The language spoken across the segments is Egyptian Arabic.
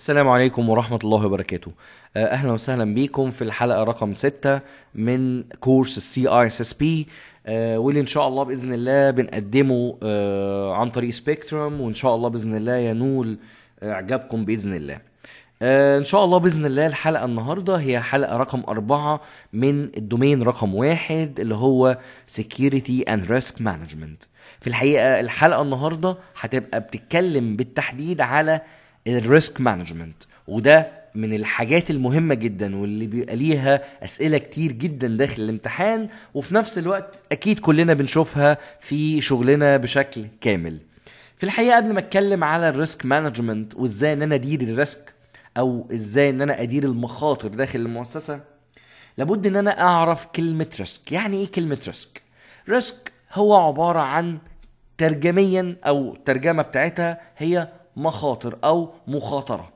السلام عليكم ورحمة الله وبركاته آه، أهلا وسهلا بيكم في الحلقة رقم 6 من كورس السي اي اس اس بي واللي إن شاء الله بإذن الله بنقدمه آه، عن طريق سبيكترم وإن شاء الله بإذن الله ينول إعجابكم بإذن الله آه، ان شاء الله باذن الله الحلقه النهارده هي حلقه رقم أربعة من الدومين رقم واحد اللي هو security and risk management في الحقيقه الحلقه النهارده هتبقى بتتكلم بالتحديد على الريسك مانجمنت وده من الحاجات المهمه جدا واللي بيبقى ليها اسئله كتير جدا داخل الامتحان وفي نفس الوقت اكيد كلنا بنشوفها في شغلنا بشكل كامل في الحقيقه قبل ما اتكلم على الريسك مانجمنت وازاي ان انا ادير الريسك او ازاي ان انا ادير المخاطر داخل المؤسسه لابد ان انا اعرف كلمه ريسك يعني ايه كلمه ريسك ريسك هو عباره عن ترجميا او الترجمه بتاعتها هي مخاطر او مخاطره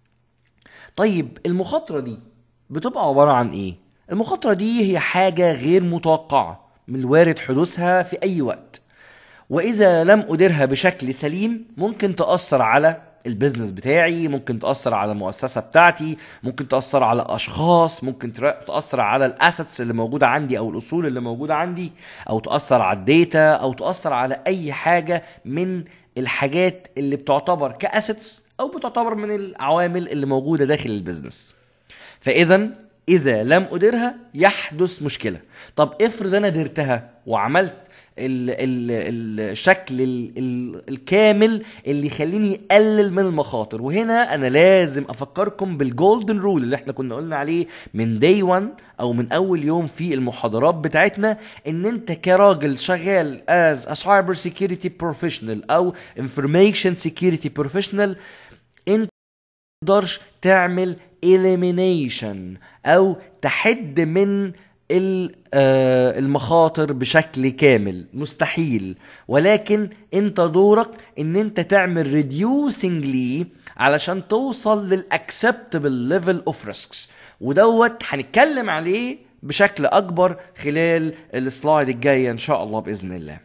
طيب المخاطره دي بتبقى عباره عن ايه المخاطره دي هي حاجه غير متوقعه من الوارد حدوثها في اي وقت واذا لم اديرها بشكل سليم ممكن تاثر على البيزنس بتاعي ممكن تاثر على المؤسسه بتاعتي ممكن تاثر على اشخاص ممكن تر- تاثر على الاسيتس اللي موجوده عندي او الاصول اللي موجوده عندي او تاثر على الداتا او تاثر على اي حاجه من الحاجات اللي بتعتبر كاسيتس او بتعتبر من العوامل اللي موجوده داخل البيزنس فاذا اذا لم اديرها يحدث مشكله طب افرض انا درتها وعملت ال ال الشكل ال ال الكامل اللي يخليني يقلل من المخاطر وهنا انا لازم افكركم بالجولدن رول اللي احنا كنا قلنا عليه من داي 1 او من اول يوم في المحاضرات بتاعتنا ان انت كراجل شغال as a cyber security professional او information security professional انت تقدرش تعمل elimination او تحد من ال- آه، المخاطر بشكل كامل مستحيل ولكن انت دورك ان انت تعمل reducing ليه علشان توصل للاكسبتبل ليفل اوف ريسكس ودوت هنتكلم عليه بشكل اكبر خلال السلايد الجايه ان شاء الله باذن الله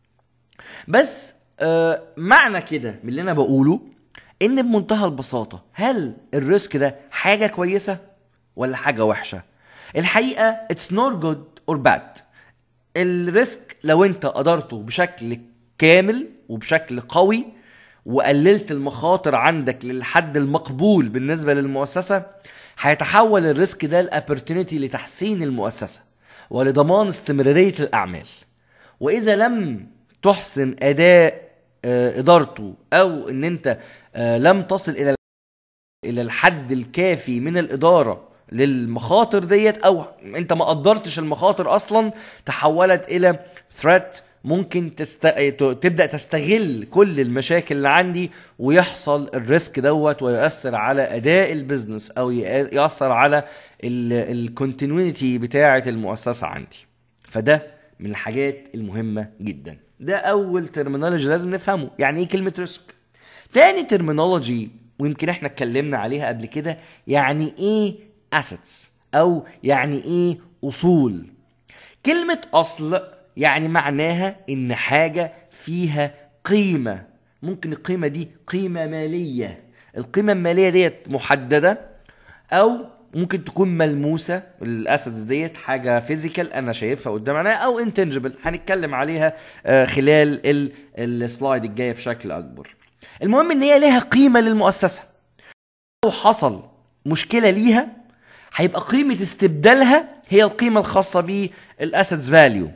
بس آه معنى كده من اللي انا بقوله ان بمنتهى البساطه هل الريسك ده حاجه كويسه ولا حاجه وحشه الحقيقه اتس نوت جود اور باد الريسك لو انت قدرته بشكل كامل وبشكل قوي وقللت المخاطر عندك للحد المقبول بالنسبه للمؤسسه هيتحول الريسك ده لابورتونيتي لتحسين المؤسسه ولضمان استمراريه الاعمال واذا لم تحسن اداء آه، ادارته او ان انت آه، لم تصل الى الى الحد الكافي من الاداره للمخاطر ديت او انت ما قدرتش المخاطر اصلا تحولت الى ثريت ممكن تست... ت- تبدا تستغل كل المشاكل اللي عندي ويحصل الريسك دوت ويؤثر على اداء البيزنس او ي- ياثر على الكونتينيوتي بتاعه المؤسسه عندي فده من الحاجات المهمه جدا ده اول ترمينولوجي لازم نفهمه يعني ايه كلمه ريسك تاني ترمينولوجي ويمكن احنا اتكلمنا عليها قبل كده يعني ايه assets او يعني ايه اصول كلمة اصل يعني معناها ان حاجة فيها قيمة ممكن القيمة دي قيمة مالية القيمة المالية ديت محددة او ممكن تكون ملموسه الاسيتس ديت حاجه فيزيكال انا شايفها قدام عينيا او انتنجبل هنتكلم عليها آه، خلال ال- السلايد الجايه بشكل اكبر المهم ان هي ليها قيمه للمؤسسه لو حصل مشكله ليها هيبقى قيمه استبدالها هي القيمه الخاصه بالاسيتس فاليو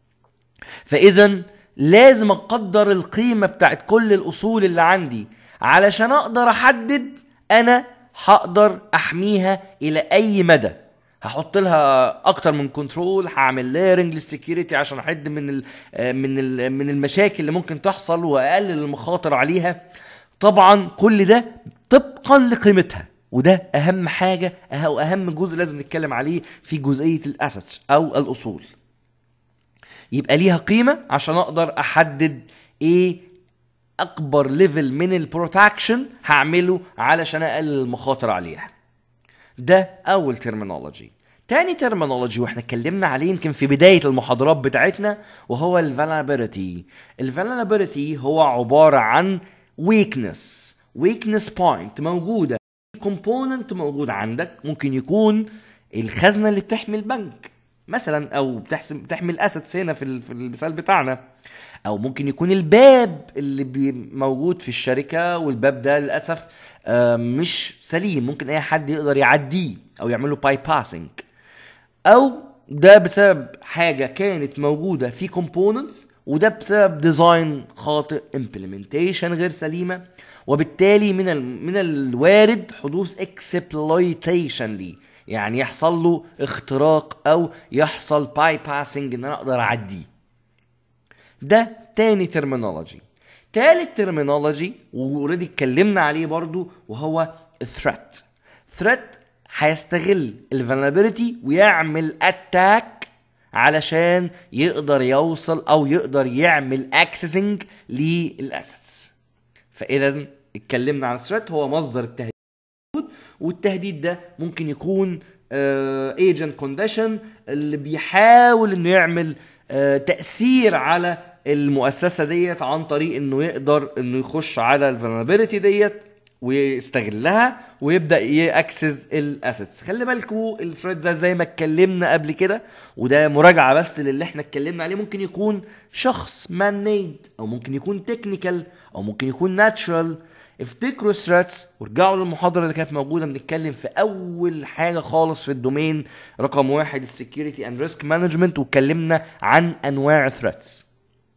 فاذا لازم اقدر القيمه بتاعت كل الاصول اللي عندي علشان اقدر احدد انا هقدر احميها الى اي مدى هحط لها اكتر من كنترول هعمل لايرنج للسكيورتي عشان احد من ال من ال من المشاكل اللي ممكن تحصل واقلل المخاطر عليها طبعا كل ده طبقا لقيمتها وده اهم حاجه او اهم جزء لازم نتكلم عليه في جزئيه الاسيتس او الاصول يبقى ليها قيمه عشان اقدر احدد ايه اكبر ليفل من البروتكشن هعمله علشان اقلل المخاطر عليها ده اول ترمينولوجي تاني ترمينولوجي واحنا اتكلمنا عليه يمكن في بدايه المحاضرات بتاعتنا وهو الفالابيلتي الفالابيلتي هو عباره عن ويكنس ويكنس بوينت موجوده كومبوننت موجود عندك ممكن يكون الخزنه اللي بتحمي البنك مثلا او بتحسب بتحمي الاسيتس هنا في ال- في المثال بتاعنا او ممكن يكون الباب اللي بي موجود في الشركه والباب ده للاسف آه، مش سليم ممكن اي حد يقدر يعديه او يعمل له باي باسنج او ده بسبب حاجه كانت موجوده في كومبوننتس وده بسبب ديزاين خاطئ امبلمنتيشن غير سليمه وبالتالي من ال... من الوارد حدوث اكسبلويتيشن ليه يعني يحصل له اختراق او يحصل باي باسنج ان انا اقدر اعديه ده تاني ترمينولوجي تالت ترمينولوجي واوريدي اتكلمنا عليه برضو وهو threat threat هيستغل الفولنربيلتي ويعمل اتاك علشان يقدر يوصل او يقدر يعمل اكسسنج للاسيتس فاذا اتكلمنا عن الثreat هو مصدر التهديد والتهديد ده ممكن يكون ايجنت كونديشن اللي بيحاول انه يعمل آه، تاثير على المؤسسه ديت عن طريق انه يقدر انه يخش على الفولنربيلتي ديت ويستغلها ويبدا ياكسس الاسيتس خلي بالكوا الثريد ده زي ما اتكلمنا قبل كده وده مراجعه بس للي احنا اتكلمنا عليه ممكن يكون شخص مان ميد او ممكن يكون تكنيكال او ممكن يكون ناتشرال افتكروا الثريتس وارجعوا للمحاضره اللي كانت موجوده بنتكلم في اول حاجه خالص في الدومين رقم واحد السكيورتي اند ريسك مانجمنت واتكلمنا عن انواع الثريتس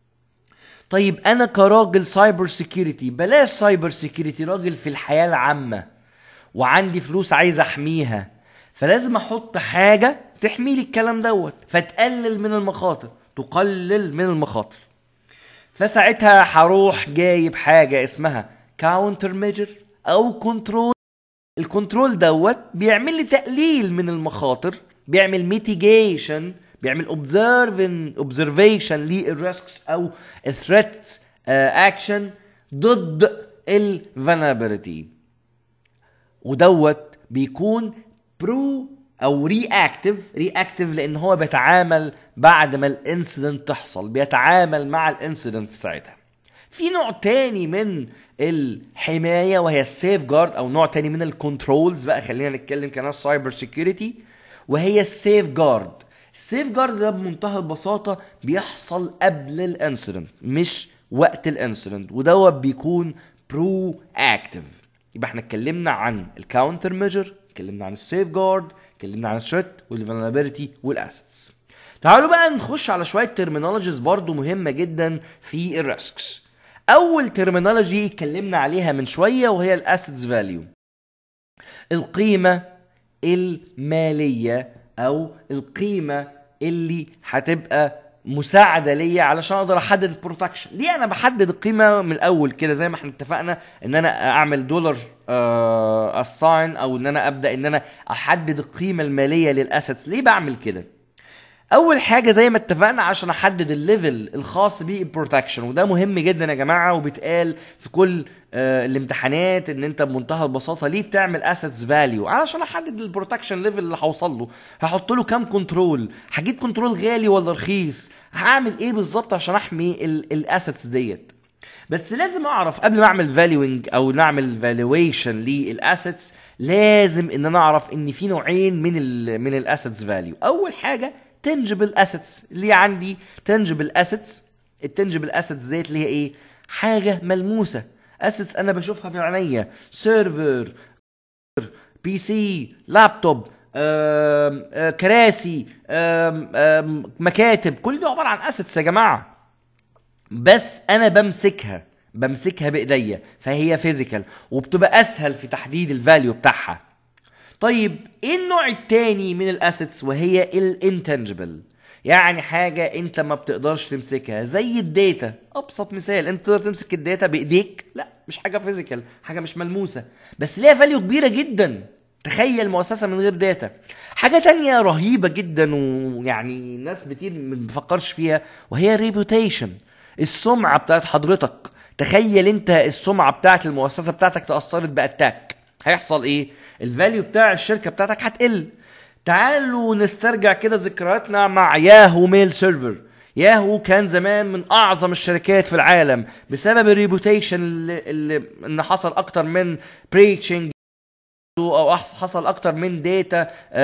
طيب انا كراجل سايبر سيكيورتي بلاش سايبر سيكيورتي راجل في الحياه العامه وعندي فلوس عايز احميها فلازم احط حاجه تحمي لي الكلام دوت فتقلل من المخاطر تقلل من المخاطر فساعتها هروح جايب حاجه اسمها كاونتر ميجر او كنترول الكنترول دوت بيعمل لي تقليل من المخاطر بيعمل ميتيجيشن بيعمل اوبزرفن اوبزرفيشن للريسكس او الثريتس اكشن ضد الفولنربيلتي ودوت بيكون برو او ري اكتف ري اكتف لان هو بيتعامل بعد ما الانسيدنت تحصل بيتعامل مع الانسيدنت في ساعتها في نوع تاني من الحمايه وهي السيف جارد او نوع تاني من الكنترولز بقى خلينا نتكلم كناس سايبر سيكيورتي وهي السيف جارد السيف جارد ده بمنتهى البساطه بيحصل قبل الانسيدنت مش وقت الانسيدنت ودوت بيكون برو اكتف يبقى احنا اتكلمنا عن الكاونتر ميجر اتكلمنا عن السيف جارد اتكلمنا عن الثريت والفولنربيلتي والاسيتس تعالوا بقى نخش على شويه ترمينولوجيز برضو مهمه جدا في الريسكس اول ترمينولوجي اتكلمنا عليها من شويه وهي الاسيتس فاليو القيمه الماليه او القيمه اللي هتبقى مساعده ليا علشان اقدر احدد البروتكشن ليه انا بحدد القيمه من الاول كده زي ما احنا اتفقنا ان انا اعمل دولار اساين او ان انا ابدا ان انا احدد القيمه الماليه للاسيتس ليه بعمل كده اول حاجه زي ما اتفقنا عشان احدد الليفل الخاص بالبروتكشن وده مهم جدا يا جماعه وبيتقال في كل آه الامتحانات ان انت بمنتهى البساطه ليه بتعمل اسيتس فاليو علشان احدد البروتكشن ليفل اللي هوصل له هحط له كام كنترول هجيب كنترول غالي ولا رخيص هعمل ايه بالظبط عشان احمي الاسيتس ديت بس لازم اعرف قبل ما اعمل فاليوينج او نعمل فالويشن للاسيتس لازم ان انا اعرف ان في نوعين من ال من الاسيتس فاليو اول حاجه تنجبل اسيتس اللي عندي تنجبل اسيتس التنجبل اسيتس ديت اللي هي ايه حاجه ملموسه اسيتس انا بشوفها في عينيا سيرفر بي سي لابتوب آم، آه، كراسي آم، آم، مكاتب كل ده عباره عن اسيتس يا جماعه بس انا بمسكها بمسكها بايديا فهي فيزيكال وبتبقى اسهل في تحديد الفاليو بتاعها طيب ايه النوع التاني من الاسيتس وهي الانتنجبل يعني حاجة انت ما بتقدرش تمسكها زي الداتا ابسط مثال انت تقدر تمسك الداتا بايديك لا مش حاجة فيزيكال حاجة مش ملموسة بس ليها فاليو كبيرة جدا تخيل مؤسسة من غير داتا حاجة تانية رهيبة جدا ويعني ناس كتير ما بفكرش فيها وهي الريبوتيشن السمعة بتاعت حضرتك تخيل انت السمعة بتاعت المؤسسة بتاعتك تأثرت بأتاك هيحصل ايه الفاليو بتاع الشركة بتاعتك هتقل تعالوا نسترجع كده ذكرياتنا مع ياهو ميل سيرفر ياهو كان زمان من اعظم الشركات في العالم بسبب الريبوتيشن اللي, اللي ان حصل اكتر من بريتشنج او أح- حصل اكتر من داتا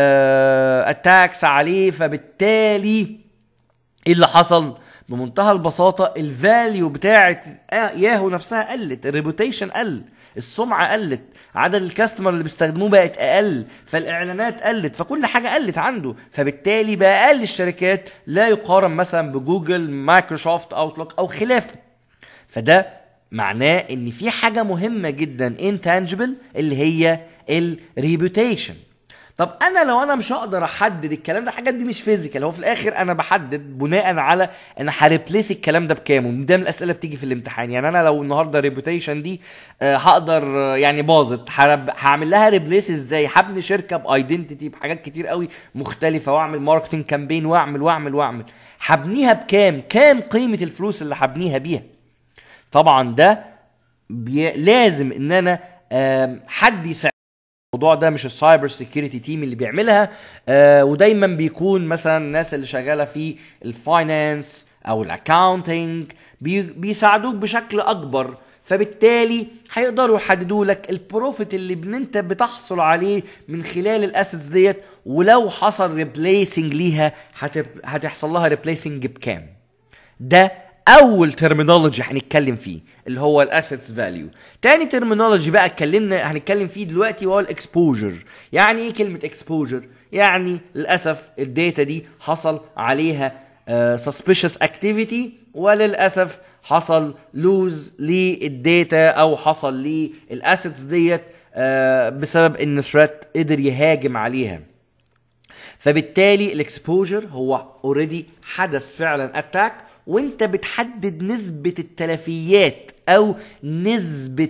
اتاكس عليه فبالتالي ايه اللي حصل بمنتهى البساطه الفاليو بتاعت ياهو نفسها قلت الريبوتيشن قل السمعه قلت عدد الكاستمر اللي بيستخدموه بقت اقل فالاعلانات قلت فكل حاجه قلت عنده فبالتالي بقى اقل الشركات لا يقارن مثلا بجوجل مايكروسوفت اوتلوك او خلافه فده معناه ان في حاجه مهمه جدا intangible اللي هي الريبوتيشن طب انا لو انا مش هقدر احدد الكلام ده الحاجات دي مش فيزيكال هو في الاخر انا بحدد بناء على انا هريبليس الكلام ده بكام وده من الاسئله بتيجي في الامتحان يعني انا لو النهارده ريبوتيشن دي آه، هقدر آه، يعني باظت هرب- هعمل لها ريبليس ازاي هبني شركه بايدنتيتي بحاجات كتير قوي مختلفه واعمل ماركتنج كامبين واعمل واعمل واعمل هبنيها بكام كام قيمه الفلوس اللي هبنيها بيها طبعا ده بي... لازم ان انا آم، حد يساعد الموضوع ده مش السايبر سيكيورتي تيم اللي بيعملها آه ودايما بيكون مثلا الناس اللي شغاله في الفاينانس او الاكاونتنج بي بيساعدوك بشكل اكبر فبالتالي هيقدروا يحددوا لك البروفيت اللي بن- انت بتحصل عليه من خلال الاسيتس ديت ولو حصل ريبليسنج ليها هتب... هتحصل لها ريبليسنج بكام ده اول ترمينولوجي هنتكلم فيه اللي هو الاسيتس فاليو تاني ترمينولوجي بقى اتكلمنا هنتكلم فيه دلوقتي وهو الاكسبوجر يعني ايه كلمه اكسبوجر يعني للاسف الداتا دي حصل عليها سسبيشس اكتيفيتي وللاسف حصل لوز للداتا او حصل للاسيتس ديت آه، بسبب ان ثريت قدر يهاجم عليها فبالتالي الاكسبوجر هو اوريدي حدث فعلا اتاك وانت بتحدد نسبة التلفيات او نسبة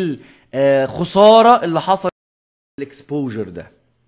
الخسارة اللي حصلت الاكسبوجر ده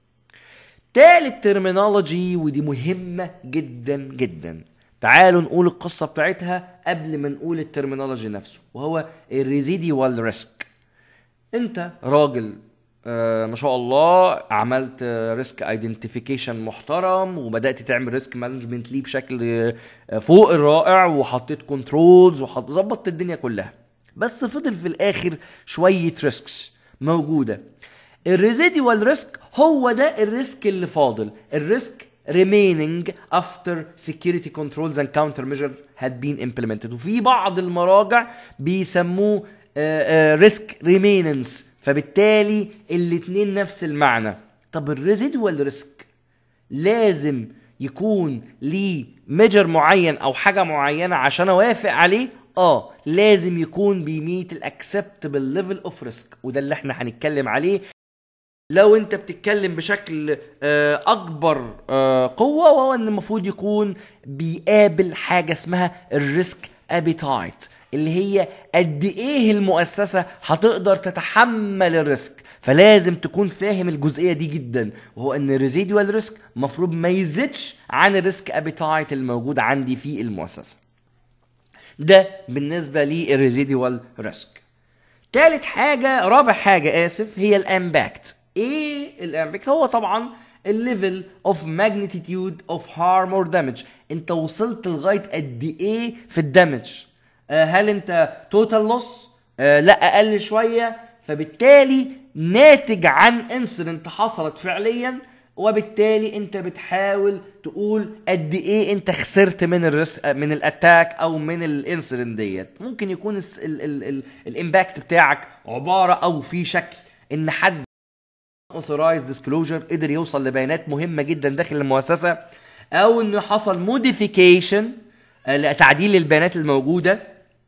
تالت ترمينولوجي ودي مهمة جدا جدا تعالوا نقول القصة بتاعتها قبل ما نقول الترمينولوجي نفسه وهو الريزيديوال ريسك انت راجل آه ما شاء الله عملت ريسك ايدنتيفيكيشن محترم وبدات تعمل ريسك مانجمنت ليه بشكل آه، فوق الرائع وحطيت كنترولز وظبطت الدنيا كلها بس فضل في الاخر شويه ريسكس موجوده الريزيديوال ريسك هو ده الريسك اللي فاضل الريسك remaining after security controls and countermeasures had been implemented وفي بعض المراجع بيسموه ريسك ريميننس فبالتالي الاتنين نفس المعنى طب الريزيدوال ريسك لازم يكون ليه ميجر معين او حاجه معينه عشان اوافق عليه اه لازم يكون بيميت الاكسبتبل ليفل اوف ريسك وده اللي احنا هنتكلم عليه لو انت بتتكلم بشكل آه، اكبر آه، قوه وهو ان المفروض يكون بيقابل حاجه اسمها الريسك ابيتايت اللي هي قد ايه المؤسسه هتقدر تتحمل الريسك فلازم تكون فاهم الجزئيه دي جدا وهو ان الريزيدوال ريسك المفروض ما يزيدش عن الريسك ابيتايت الموجود عندي في المؤسسه ده بالنسبه للريزيدوال ريسك تالت حاجة رابع حاجة آسف هي الامباكت ايه الامباكت هو طبعا الليفل اوف ماجنتيود اوف هارم اور دامج انت وصلت لغاية قد ايه في الدمج آه هل انت توتال لوس آه لا اقل شوية فبالتالي ناتج عن انسيدنت حصلت فعليا وبالتالي انت بتحاول تقول قد ايه انت خسرت من الرس من الاتاك او من الانسيدنت ديت ممكن يكون الس- ال- ال- ال- الامباكت بتاعك عباره او في شكل ان حد authorized disclosure قدر يوصل لبيانات مهمه جدا داخل المؤسسه او انه حصل موديفيكيشن لتعديل البيانات الموجوده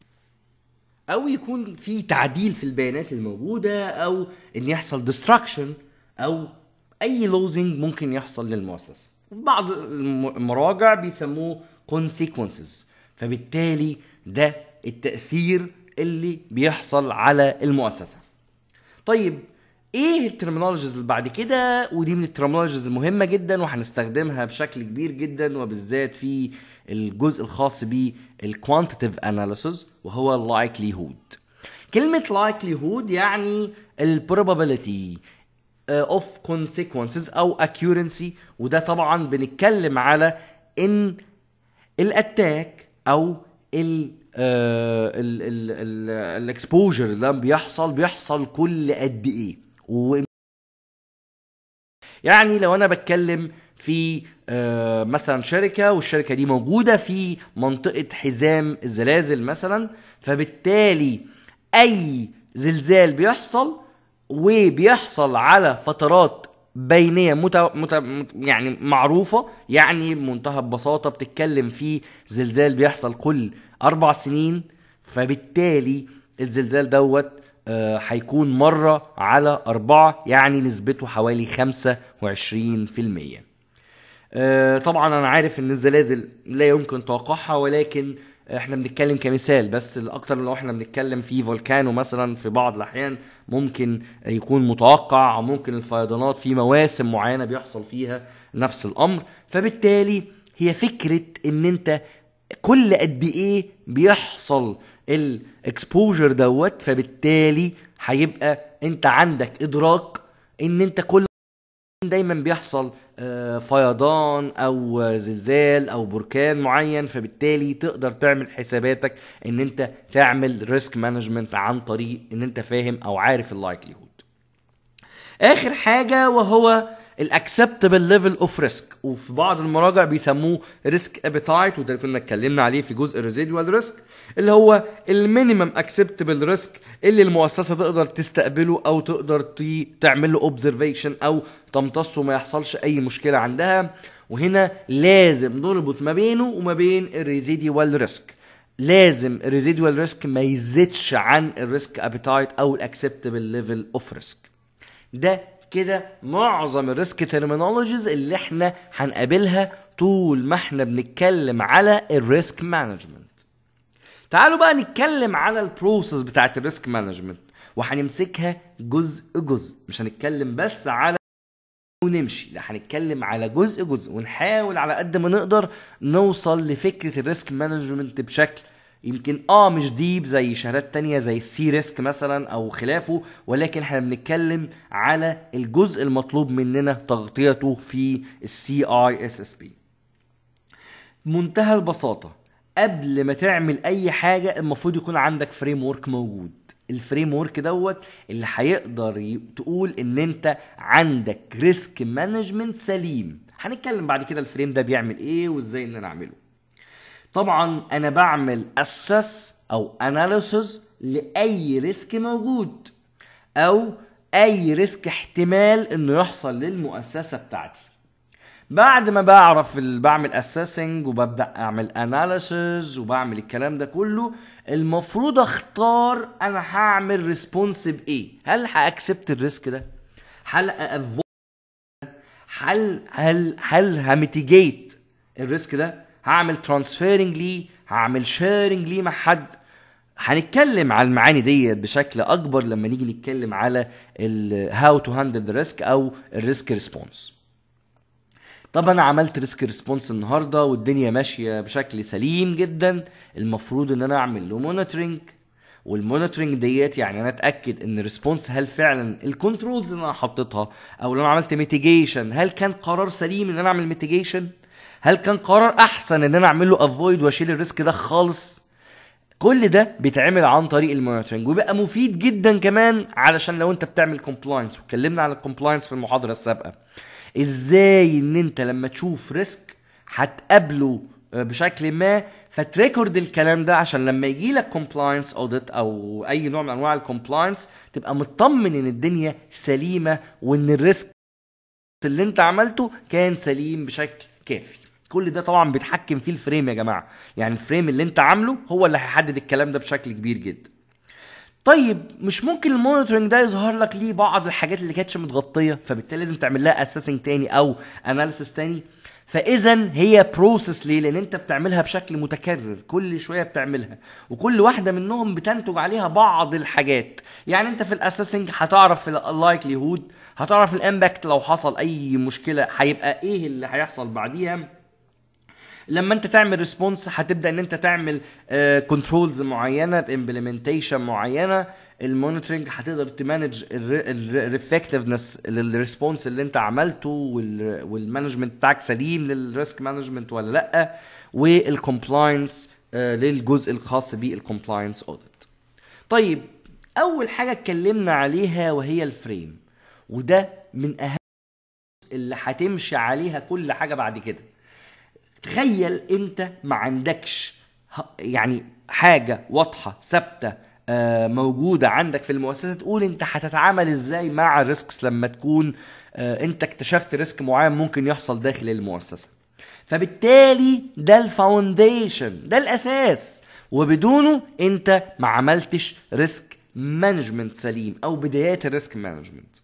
او يكون في تعديل في البيانات الموجوده او ان يحصل ديستراكشن او اي لوزنج ممكن يحصل للمؤسسه في بعض الم- المراجع بيسموه consequences فبالتالي ده التاثير اللي بيحصل على المؤسسه طيب ايه الترمينولوجيز اللي بعد كده ودي من الترمينولوجيز المهمه جدا وهنستخدمها بشكل كبير جدا وبالذات في الجزء الخاص بالكوانتيتيف اناليسيز وهو اللايكليهود كلمه لايكليهود يعني البروبابيلتي اوف consequences او accuracy وده طبعا بنتكلم على ان الاتاك او ال الاكسبوجر ده بيحصل بيحصل كل قد ايه و يعني لو انا بتكلم في آه، مثلا شركه والشركه دي موجوده في منطقه حزام الزلازل مثلا فبالتالي اي زلزال بيحصل وبيحصل على فترات بينيه مت... مت... مت- يعني معروفه يعني بمنتهى البساطه بتتكلم في زلزال بيحصل كل اربع سنين فبالتالي الزلزال دوت آه، هيكون مرة على أربعة يعني نسبته حوالي خمسة وعشرين في المية آه، طبعا انا عارف ان الزلازل لا يمكن توقعها ولكن احنا بنتكلم كمثال بس الاكتر لو احنا بنتكلم في فولكانو مثلا في بعض الاحيان ممكن يكون متوقع او ممكن الفيضانات في مواسم معينه بيحصل فيها نفس الامر فبالتالي هي فكره ان انت كل قد ايه بيحصل الاكسبوجر دوت فبالتالي هيبقى انت عندك ادراك ان انت كل دايما بيحصل آه، فيضان او آه، زلزال او بركان معين فبالتالي تقدر تعمل حساباتك ان انت تعمل ريسك مانجمنت عن طريق ان انت فاهم او عارف اللايكليهود اخر حاجه وهو الاكسبتبل ليفل اوف ريسك وفي بعض المراجع بيسموه ريسك ابيتايت وده اللي كنا اتكلمنا عليه في جزء الريزيدوال ريسك اللي هو المينيمم اكسبتبل ريسك اللي المؤسسه تقدر تستقبله او تقدر ت- تعمل له اوبزرفيشن او تمتصه ما يحصلش اي مشكله عندها وهنا لازم نربط ما بينه وما بين الريزيدوال ريسك لازم الريزيدوال ريسك ما يزيدش عن الريسك ابيتايت او الاكسبتبل ليفل اوف ريسك ده كده معظم الريسك ترمينولوجيز اللي احنا هنقابلها طول ما احنا بنتكلم على الريسك مانجمنت تعالوا بقى نتكلم على البروسيس بتاعت الريسك مانجمنت وهنمسكها جزء جزء مش هنتكلم بس على ونمشي لا هنتكلم على جزء جزء ونحاول على قد ما نقدر نوصل لفكرة الريسك مانجمنت بشكل يمكن اه مش ديب زي شهادات تانية زي السي ريسك مثلا او خلافه ولكن احنا بنتكلم على الجزء المطلوب مننا تغطيته في السي اي اس اس بي منتهى البساطة قبل ما تعمل أي حاجة المفروض يكون عندك فريم ورك موجود الفريم ورك دوت اللي هيقدر ي- تقول ان انت عندك ريسك مانجمنت سليم هنتكلم بعد كده الفريم ده بيعمل ايه وازاي ان انا اعمله طبعا انا بعمل اسس او اناليسز لاي ريسك موجود او اي ريسك احتمال انه يحصل للمؤسسه بتاعتي بعد ما بعرف ال- بعمل اسيسنج وببدا اعمل اناليسز وبعمل الكلام ده كله المفروض اختار انا هعمل ريسبونس بايه هل هاكسبت الريسك ده هل أأفو... هل هل هل هميتيجيت الريسك ده هعمل ترانسفيرنج ليه هعمل شيرنج ليه مع حد هنتكلم على المعاني دي بشكل اكبر لما نيجي نتكلم على هاو تو هاندل ذا ريسك او الريسك ريسبونس طب انا عملت ريسك ريسبونس النهارده والدنيا ماشيه بشكل سليم جدا المفروض ان انا اعمل له مونيتورنج والمونيتورنج ديت يعني انا اتاكد ان الريسبونس هل فعلا الكنترولز اللي انا حطيتها او لو انا عملت ميتيجيشن هل كان قرار سليم ان انا اعمل ميتيجيشن هل كان قرار احسن ان انا اعمل له افويد واشيل الريسك ده خالص كل ده بيتعمل عن طريق المونيتورنج وبيبقى مفيد جدا كمان علشان لو انت بتعمل كومبلاينس واتكلمنا عن الكومبلاينس في المحاضره السابقه ازاي ان انت لما تشوف ريسك هتقابله بشكل ما فتريكورد الكلام ده عشان لما يجي لك كومبلاينس اوديت او اي نوع من انواع الكومبلاينس تبقى مطمن ان الدنيا سليمه وان الريسك اللي انت عملته كان سليم بشكل كافي كل ده طبعا بيتحكم فيه الفريم يا جماعه يعني الفريم اللي انت عامله هو اللي هيحدد الكلام ده بشكل كبير جدا طيب مش ممكن المونيتورنج ده يظهر لك ليه بعض الحاجات اللي كانتش متغطيه فبالتالي لازم تعمل لها اسيسنج تاني او اناليسيس تاني فاذا هي بروسيس ليه لان انت بتعملها بشكل متكرر كل شويه بتعملها وكل واحده منهم بتنتج عليها بعض الحاجات يعني انت في الاسيسنج هتعرف اللايكليهود هتعرف الامباكت لو حصل اي مشكله هيبقى ايه اللي هيحصل بعديها لما انت تعمل ريسبونس هتبدا ان انت تعمل كنترولز معينه بامبلمنتيشن معينه المونيتورنج هتقدر تمانج الريفكتفنس للريسبونس اللي انت عملته والمانجمنت بتاعك سليم للريسك مانجمنت ولا لا والكومبلاينس للجزء الخاص بالكومبلاينس اوديت طيب اول حاجه اتكلمنا عليها وهي الفريم وده من اهم اللي هتمشي عليها كل حاجه بعد كده تخيل انت ما عندكش ه- يعني حاجه واضحه ثابته آه، موجوده عندك في المؤسسه تقول انت هتتعامل ازاي مع الريسكس لما تكون آه، انت اكتشفت ريسك معين ممكن يحصل داخل المؤسسه فبالتالي ده الفاونديشن ده الاساس وبدونه انت ما عملتش ريسك مانجمنت سليم او بدايات الريسك مانجمنت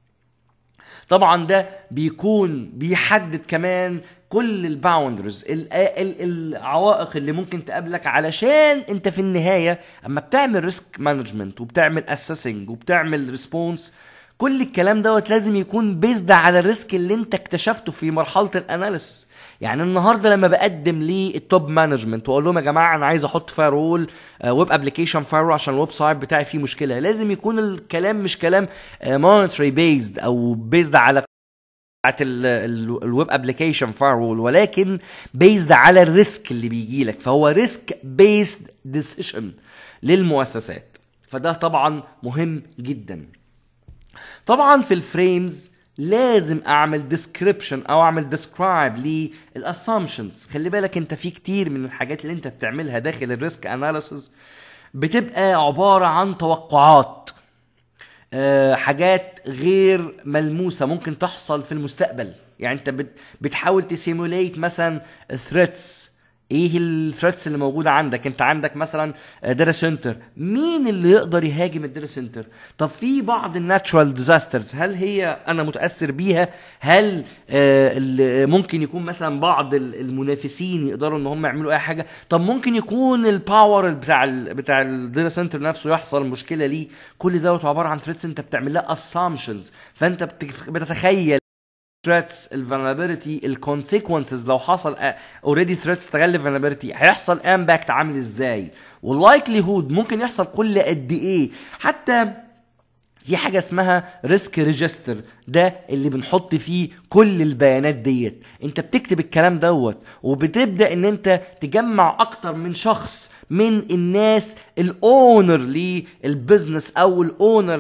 طبعا ده بيكون بيحدد كمان كل الباوندرز العوائق اللي ممكن تقابلك علشان انت في النهايه اما بتعمل ريسك مانجمنت وبتعمل اسسنج وبتعمل ريسبونس كل الكلام دوت لازم يكون بيزد على الريسك اللي انت اكتشفته في مرحله الاناليسيس يعني النهارده لما بقدم للتوب مانجمنت واقول لهم يا جماعه انا عايز احط فايرول ويب ابلكيشن فايرول عشان الويب سايت بتاعي فيه مشكله لازم يكون الكلام مش كلام مونيتري بيزد او بيزد على بتاعت الويب ابلكيشن فايرول ولكن بيزد على الريسك اللي بيجي لك فهو ريسك بيزد ديسيشن للمؤسسات فده طبعا مهم جدا طبعا في الفريمز لازم اعمل ديسكريبشن او اعمل ديسكرايب للاسامبشنز خلي بالك انت في كتير من الحاجات اللي انت بتعملها داخل الريسك اناليسيس بتبقى عباره عن توقعات آه، حاجات غير ملموسه ممكن تحصل في المستقبل يعني انت بت- بتحاول تسيموليت مثلا ثريتس ايه الثريتس اللي موجوده عندك انت عندك مثلا داتا سنتر مين اللي يقدر يهاجم الداتا سنتر طب في بعض الناتشورال ديزاسترز هل هي انا متاثر بيها هل آه، ال- ممكن يكون مثلا بعض ال- المنافسين يقدروا ان هم يعملوا اي حاجه طب ممكن يكون الباور بتاع ال بتاع الداتا سنتر نفسه يحصل مشكله ليه كل دوت عباره عن ثريتس انت بتعمل لها اسامبشنز فانت بتف- بتتخيل threats الفولنربيلتي الكونسيكونسز لو حصل اوريدي ثريتس استغل الفولنربيلتي هيحصل امباكت عامل ازاي واللايكلي هود ممكن يحصل كل قد ايه حتى في حاجه اسمها ريسك ريجستر ده اللي بنحط فيه كل البيانات ديت انت بتكتب الكلام دوت وبتبدا ان انت تجمع اكتر من شخص من الناس الاونر للبزنس او الاونر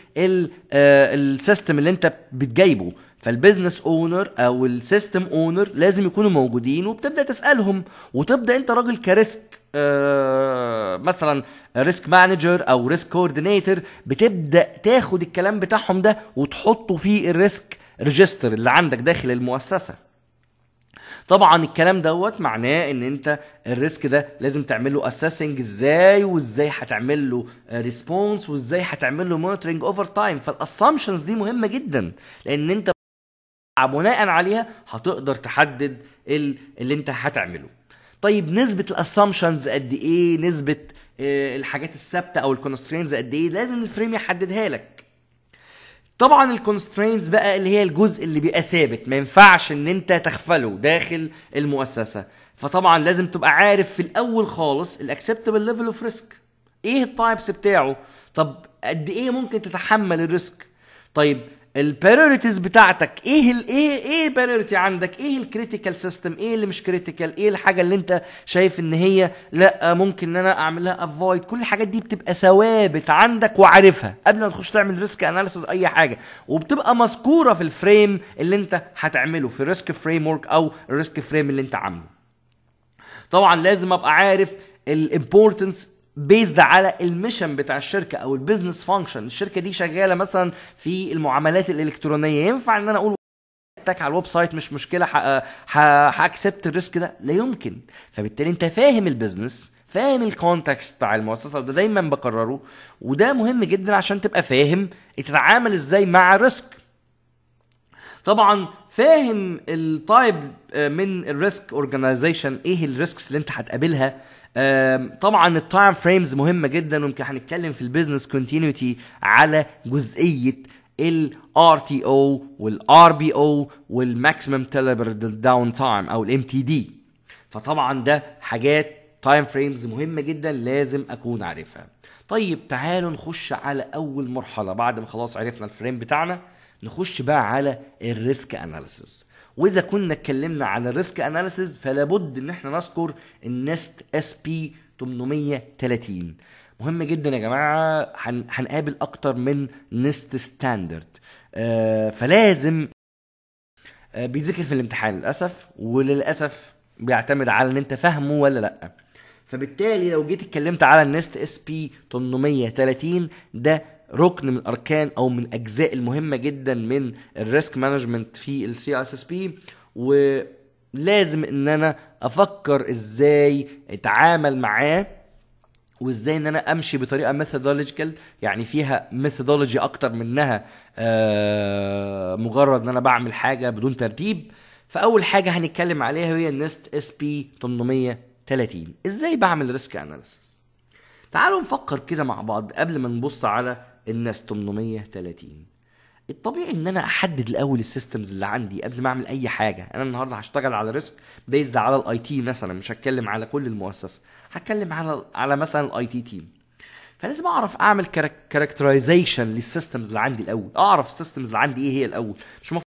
للسيستم اللي انت بتجايبه فالبزنس اونر او السيستم اونر لازم يكونوا موجودين وبتبدا تسالهم وتبدا انت راجل كريسك آه، مثلا ريسك مانجر او ريسك كوردينيتور بتبدا تاخد الكلام بتاعهم ده وتحطه في الريسك ريجستر اللي عندك داخل المؤسسه طبعا الكلام دوت معناه ان انت الريسك ده لازم تعمل له اسيسنج ازاي وازاي هتعمل له ريسبونس وازاي هتعمل له مونيتورنج اوفر تايم فالاسامبشنز دي مهمه جدا لان انت بناء عليها هتقدر تحدد ال- اللي انت هتعمله طيب نسبة الاسامبشنز قد ايه نسبة آه، الحاجات الثابتة او الكونسترينز قد ايه لازم الفريم يحددها لك طبعا الكونسترينز بقى اللي هي الجزء اللي بيبقى ثابت ما ينفعش ان انت تغفله داخل المؤسسه فطبعا لازم تبقى عارف في الاول خالص الاكسبتبل ليفل اوف ريسك ايه التايبس بتاعه طب قد ايه ممكن تتحمل الريسك طيب البريوريتيز بتاعتك ايه ال ايه ايه البريوريتي عندك ايه الكريتيكال سيستم ايه اللي مش كريتيكال ايه الحاجه اللي انت شايف ان هي لا ممكن ان انا اعملها افويد كل الحاجات دي بتبقى ثوابت عندك وعارفها قبل ما تخش تعمل ريسك اناليسيس اي حاجه وبتبقى مذكوره في الفريم اللي انت هتعمله في الريسك فريم ورك او الريسك فريم اللي انت عامله طبعا لازم ابقى عارف الامبورتنس بيزد على الميشن بتاع الشركه او البيزنس فانكشن الشركه دي شغاله مثلا في المعاملات الالكترونيه ينفع ان انا اقول اتاك على الويب سايت مش مشكله هاكسبت الريسك ده لا يمكن فبالتالي انت فاهم البيزنس فاهم الكونتكست بتاع المؤسسه وده دايما بكرره وده مهم جدا عشان تبقى فاهم تتعامل ازاي مع الريسك طبعا فاهم التايب من الريسك اورجانيزيشن ايه الريسكس اللي انت هتقابلها آم، طبعا التايم فريمز مهمه جدا ويمكن هنتكلم في البيزنس كونتينيوتي على جزئيه الار تي او والار بي او والماكسيمم تيلبل داون تايم او الام تي دي فطبعا ده حاجات تايم فريمز مهمه جدا لازم اكون عارفها طيب تعالوا نخش على اول مرحله بعد ما خلاص عرفنا الفريم بتاعنا نخش بقى على الريسك اناليسيس واذا كنا اتكلمنا على الريسك اناليسيس فلا بد ان احنا نذكر النست اس بي 830 مهم جدا يا جماعه هن- هنقابل اكتر من نست ستاندرد آه فلازم آه، بيتذكر في الامتحان للاسف وللاسف بيعتمد على ان انت فاهمه ولا لا فبالتالي لو جيت اتكلمت على النست اس بي 830 ده ركن من اركان او من اجزاء المهمه جدا من الريسك مانجمنت في السي اس اس بي ولازم ان انا افكر ازاي اتعامل معاه وازاي ان انا امشي بطريقه ميثودولوجيكال يعني فيها ميثودولوجي اكتر منها آه مجرد ان انا بعمل حاجه بدون ترتيب فاول حاجه هنتكلم عليها هي النست اس بي 830 ازاي بعمل ريسك اناليسيس تعالوا نفكر كده مع بعض قبل ما نبص على الناس 830 الطبيعي ان انا احدد الاول السيستمز اللي عندي قبل ما اعمل اي حاجه انا النهارده هشتغل على ريسك بيزد على الاي تي مثلا مش هتكلم على كل المؤسسه هتكلم على على مثلا الاي تي تيم فلازم اعرف اعمل كاركترايزيشن للسيستمز اللي عندي الاول اعرف السيستمز اللي عندي ايه هي الاول مش مف...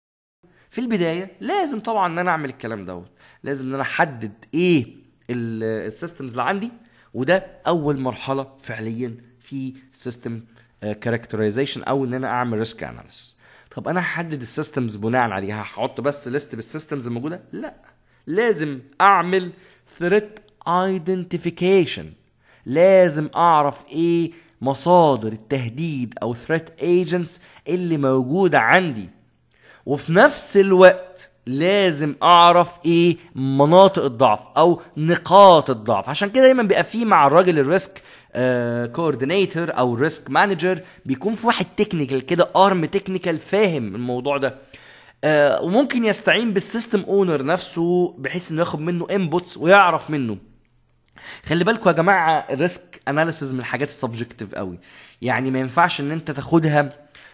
في البدايه لازم طبعا ان انا اعمل الكلام دوت لازم ان انا احدد ايه السيستمز اللي عندي وده اول مرحله فعليا في سيستم كاركترايزيشن او ان انا اعمل ريسك اناليسيس طب انا هحدد السيستمز بناء عليها هحط بس ليست بالسيستمز الموجوده لا لازم اعمل ثريت ايدنتيفيكيشن لازم اعرف ايه مصادر التهديد او ثريت ايجنتس اللي موجوده عندي وفي نفس الوقت لازم اعرف ايه مناطق الضعف او نقاط الضعف عشان كده دايما بيبقى في مع الراجل الريسك كوردينيتور او ريسك مانجر بيكون في واحد تكنيكال كده ارم تكنيكال فاهم الموضوع ده آه وممكن يستعين بالسيستم اونر نفسه بحيث انه ياخد منه انبوتس ويعرف منه خلي بالكم يا جماعه الريسك اناليسيز من الحاجات السبجكتيف قوي يعني ما ينفعش ان انت تاخدها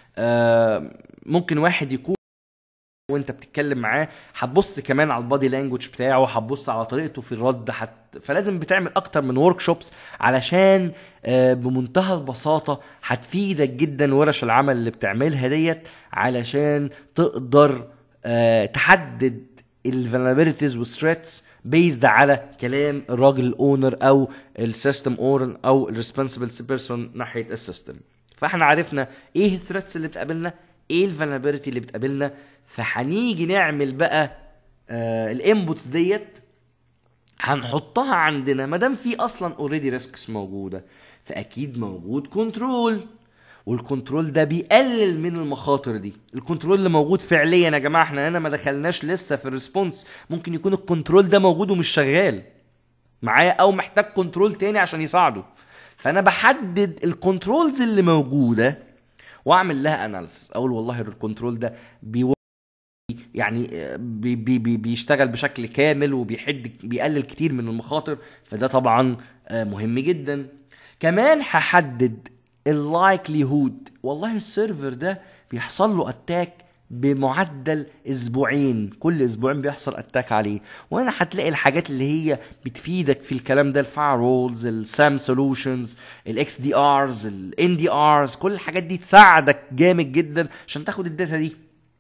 آه ممكن واحد يكون وانت بتتكلم معاه هتبص كمان على البادي لانجوج بتاعه هتبص على طريقته في الرد حت... فلازم بتعمل اكتر من ورك شوبس علشان آه، بمنتهى البساطه هتفيدك جدا ورش العمل اللي بتعملها ديت علشان تقدر آه، تحدد الفولنربيلتيز والثريتس بيزد على كلام الراجل الاونر او السيستم اونر او الريسبونسبل بيرسون ناحيه السيستم فاحنا عرفنا ايه الثريتس اللي بتقابلنا ايه الفولنربيلتي اللي بتقابلنا فهنيجي نعمل بقى آه الانبوتس ديت هنحطها عندنا ما دام في اصلا اوريدي ريسكس موجوده فاكيد موجود كنترول والكنترول ده بيقلل من المخاطر دي الكنترول اللي موجود فعليا يا جماعه احنا هنا ما دخلناش لسه في الريسبونس ممكن يكون الكنترول ده موجود ومش شغال معايا او محتاج كنترول تاني عشان يساعده فانا بحدد الكنترولز اللي موجوده واعمل لها اناليسيس اقول والله الكنترول ده بيو يعني بي بي بي بيشتغل بشكل كامل وبيحد بيقلل كتير من المخاطر فده طبعا آه، مهم جدا كمان هحدد اللايكليهود والله السيرفر ده بيحصل له اتاك بمعدل اسبوعين كل اسبوعين بيحصل اتاك عليه وهنا هتلاقي الحاجات اللي هي بتفيدك في الكلام ده الفايرولز السام سولوشنز الاكس دي ارز الان دي ارز كل الحاجات دي تساعدك جامد جدا عشان تاخد الداتا دي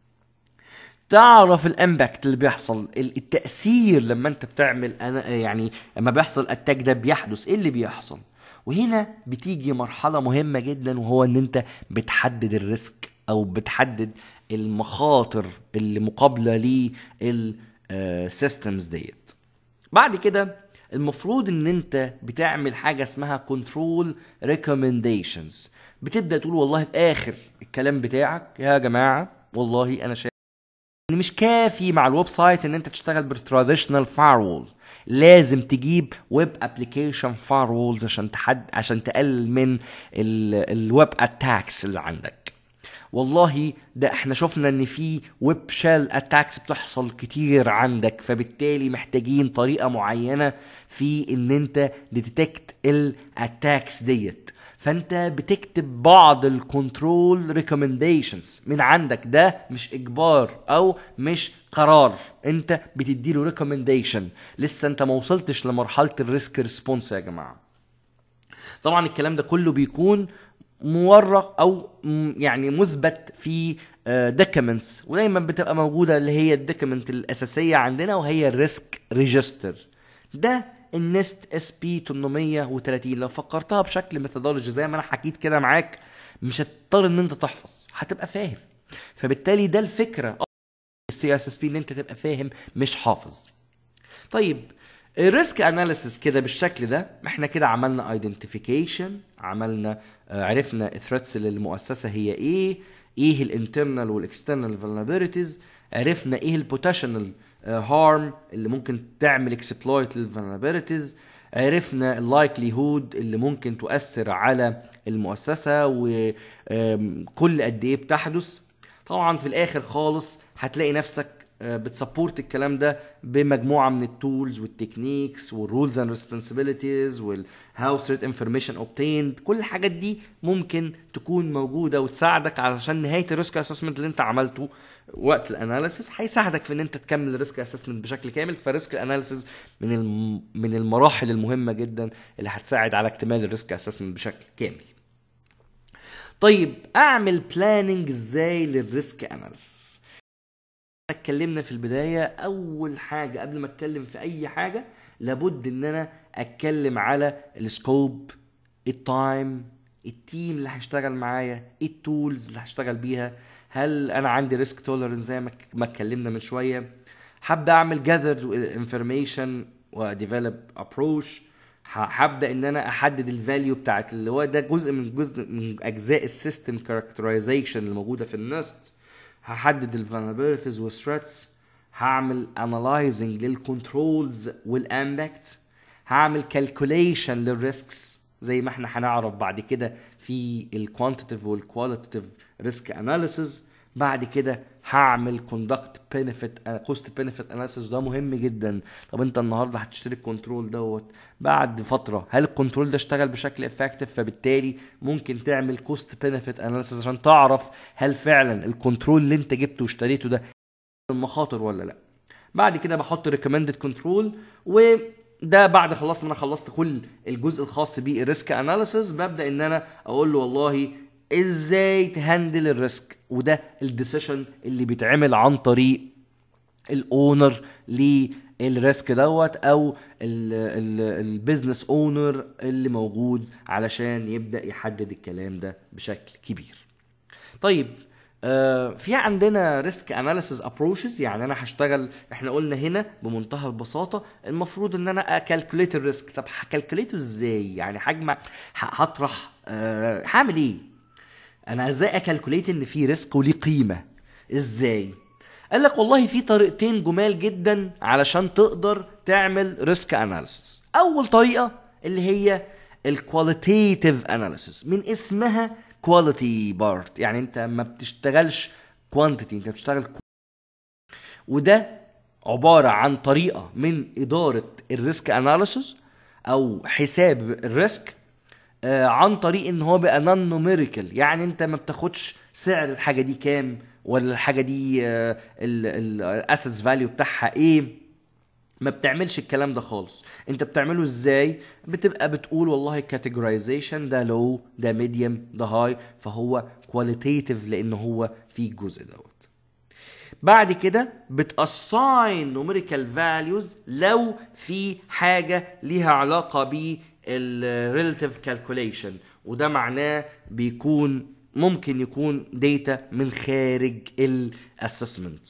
تعرف الامباكت اللي بيحصل ال- التاثير لما انت بتعمل أنا يعني لما بيحصل اتاك ده بيحدث ايه اللي بيحصل وهنا بتيجي مرحله مهمه جدا وهو ان انت بتحدد الريسك او بتحدد المخاطر اللي مقابله للسيستمز ديت بعد كده المفروض ان انت بتعمل حاجه اسمها كنترول ريكومنديشنز بتبدا تقول والله في اخر الكلام بتاعك يا جماعه والله انا شايف ان مش كافي مع الويب سايت ان انت تشتغل بالتراديشنال فايرول لازم تجيب ويب ابلكيشن فايرولز عشان تحد عشان تقلل من الويب اتاكس اللي عندك والله ده احنا شفنا ان في ويب شيل اتاكس بتحصل كتير عندك فبالتالي محتاجين طريقه معينه في ان انت ديتكت الاتاكس ديت فانت بتكتب بعض الكنترول ريكومنديشنز من عندك ده مش اجبار او مش قرار انت بتديله ريكومنديشن لسه انت ما وصلتش لمرحله الريسك ريسبونس يا جماعه طبعا الكلام ده كله بيكون مورق او م- يعني مثبت في دوكيومنتس ودايما بتبقى موجوده اللي هي الدوكيومنت الاساسيه عندنا وهي الريسك ريجستر ده النست اس بي 830 لو فكرتها بشكل ميثودولوجي زي ما انا حكيت كده معاك مش هتضطر ان انت تحفظ هتبقى فاهم فبالتالي ده الفكره السي اس اس بي ان انت تبقى فاهم مش حافظ طيب الريسك اناليسيس كده بالشكل ده احنا كده عملنا ايدنتيفيكيشن عملنا آه، عرفنا الثريتس للمؤسسه هي ايه ايه الانترنال والاكسترنال فولنربيلتيز عرفنا ايه البوتنشال هارم اللي ممكن تعمل اكسبلويت للفولنربيلتيز عرفنا اللايكلي هود اللي ممكن تؤثر على المؤسسه وكل قد ايه بتحدث طبعا في الاخر خالص هتلاقي نفسك آه، بتسبورت الكلام ده بمجموعه من التولز والتكنيكس والرولز اند ريسبونسبيلتيز والهاو ثريت انفورميشن اوبتيند كل الحاجات دي ممكن تكون موجوده وتساعدك علشان نهايه الريسك اسسمنت اللي انت عملته وقت الاناليسيس هيساعدك في ان انت تكمل الريسك اسسمنت بشكل كامل فريسك الاناليسيس من الم... من المراحل المهمه جدا اللي هتساعد على اكتمال الريسك اسسمنت بشكل كامل طيب اعمل بلاننج ازاي للريسك اناليسيس اتكلمنا في البدايه اول حاجه قبل ما اتكلم في اي حاجه لابد ان انا اتكلم على السكوب التايم التيم اللي هيشتغل معايا ايه التولز اللي هشتغل بيها هل انا عندي ريسك توليرنس زي ما ما اتكلمنا من شويه هبدا اعمل جاذر انفورميشن وديفلوب ابروش هبدا ان انا احدد الفاليو بتاعت اللي هو ده جزء من جزء من اجزاء السيستم كاركترايزيشن اللي موجوده في النست هحدد الفولنربيلتيز والثريتس هعمل انالايزنج للكنترولز والامباكت هعمل كالكوليشن للريسكس زي ما احنا هنعرف بعد كده في الكوانتيتيف والكواليتيف ريسك اناليسيز بعد كده هعمل كوندكت بنفيت كوست بنفيت اناليسيس ده مهم جدا طب انت النهارده هتشتري الكنترول دوت بعد فتره هل الكنترول ده اشتغل بشكل افكتيف فبالتالي ممكن تعمل كوست بنفيت اناليسيس عشان تعرف هل فعلا الكنترول اللي انت جبته واشتريته ده المخاطر ولا لا بعد كده بحط ريكومندد كنترول وده بعد خلاص ما انا خلصت كل الجزء الخاص بالريسك اناليسيس ببدا ان انا اقول له والله ازاي تهندل الريسك وده الديسيشن اللي بيتعمل عن طريق الاونر للريسك دوت او البيزنس اونر اللي موجود علشان يبدا يحدد الكلام ده بشكل كبير طيب آه في عندنا ريسك اناليسيز ابروشز يعني انا هشتغل احنا قلنا هنا بمنتهى البساطه المفروض ان انا اكالكوليت الريسك طب هكالكوليته ازاي يعني هجمع هطرح آه هعمل ايه انا ازاي اكالكوليت ان في ريسك وليه قيمه ازاي قال لك والله في طريقتين جمال جدا علشان تقدر تعمل ريسك اناليسيس اول طريقه اللي هي الكواليتيتيف اناليسيس من اسمها كواليتي بارت يعني انت ما بتشتغلش كوانتيتي انت بتشتغل وده عباره عن طريقه من اداره الريسك اناليسيس او حساب الريسك آه عن طريق ان هو بقى نون نوميريكال يعني انت ما بتاخدش سعر الحاجه دي كام ولا الحاجه دي الاسس فاليو بتاعها ايه ما بتعملش الكلام ده خالص انت بتعمله ازاي بتبقى بتقول والله كاتيجورايزيشن ده لو ده ميديوم ده هاي فهو كواليتيتيف لان هو في الجزء دوت بعد كده بتاساين نوميريكال فاليوز لو في حاجه ليها علاقه بالريلاتيف كالكوليشن وده معناه بيكون ممكن يكون داتا من خارج الاسسمنت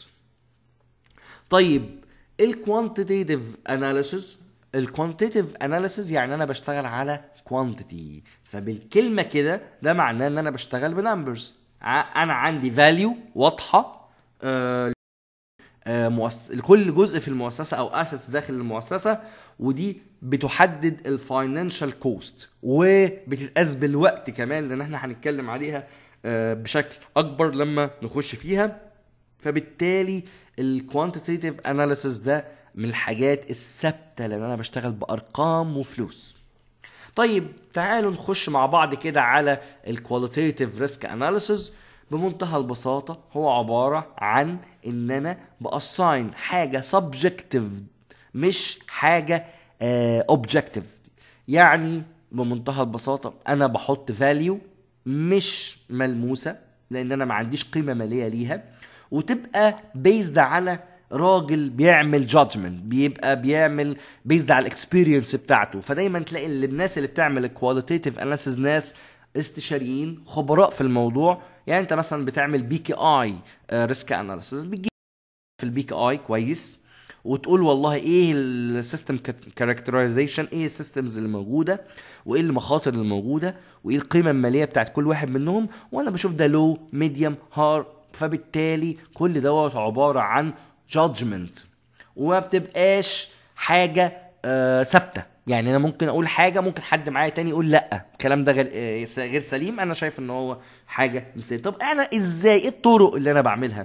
طيب الكوانتيتيف اناليسيس الكوانتيتيف اناليسيس يعني انا بشتغل على كوانتيتي فبالكلمه كده ده معناه ان انا بشتغل بنمبرز انا عندي فاليو واضحه آه آه مؤس... لكل جزء في المؤسسه او اسيتس داخل المؤسسه ودي بتحدد الفاينانشال كوست وبتتقاس بالوقت كمان لان احنا هنتكلم عليها آه بشكل اكبر لما نخش فيها فبالتالي الكوانتيتيف اناليسيس ده من الحاجات الثابته لان انا بشتغل بارقام وفلوس طيب تعالوا نخش مع بعض كده على الكواليتيف ريسك اناليسيس بمنتهى البساطة هو عبارة عن ان انا بأساين حاجة سبجكتيف مش حاجة اوبجكتيف يعني بمنتهى البساطة انا بحط فاليو مش ملموسة لان انا ما عنديش قيمة مالية ليها وتبقى بيزد على راجل بيعمل جادجمنت بيبقى بيعمل بيزد على الاكسبيرينس بتاعته فدايما تلاقي اللي الناس اللي بتعمل الكواليتيف اناليسيز ناس استشاريين خبراء في الموضوع يعني انت مثلا بتعمل بي كي اي ريسك اناليسيز بتجيب في البيك اي كويس وتقول والله ايه السيستم كاركترايزيشن ايه السيستمز اللي موجوده وايه المخاطر اللي موجوده وايه القيمه الماليه بتاعت كل واحد منهم وانا بشوف ده لو ميديوم هار فبالتالي كل دوت عباره عن جادجمنت وما بتبقاش حاجه آه، ثابته يعني انا ممكن اقول حاجه ممكن حد معايا تاني يقول لا الكلام ده غير آه، غير سليم انا شايف ان هو حاجه مش سليم طب انا ازاي ايه الطرق اللي انا بعملها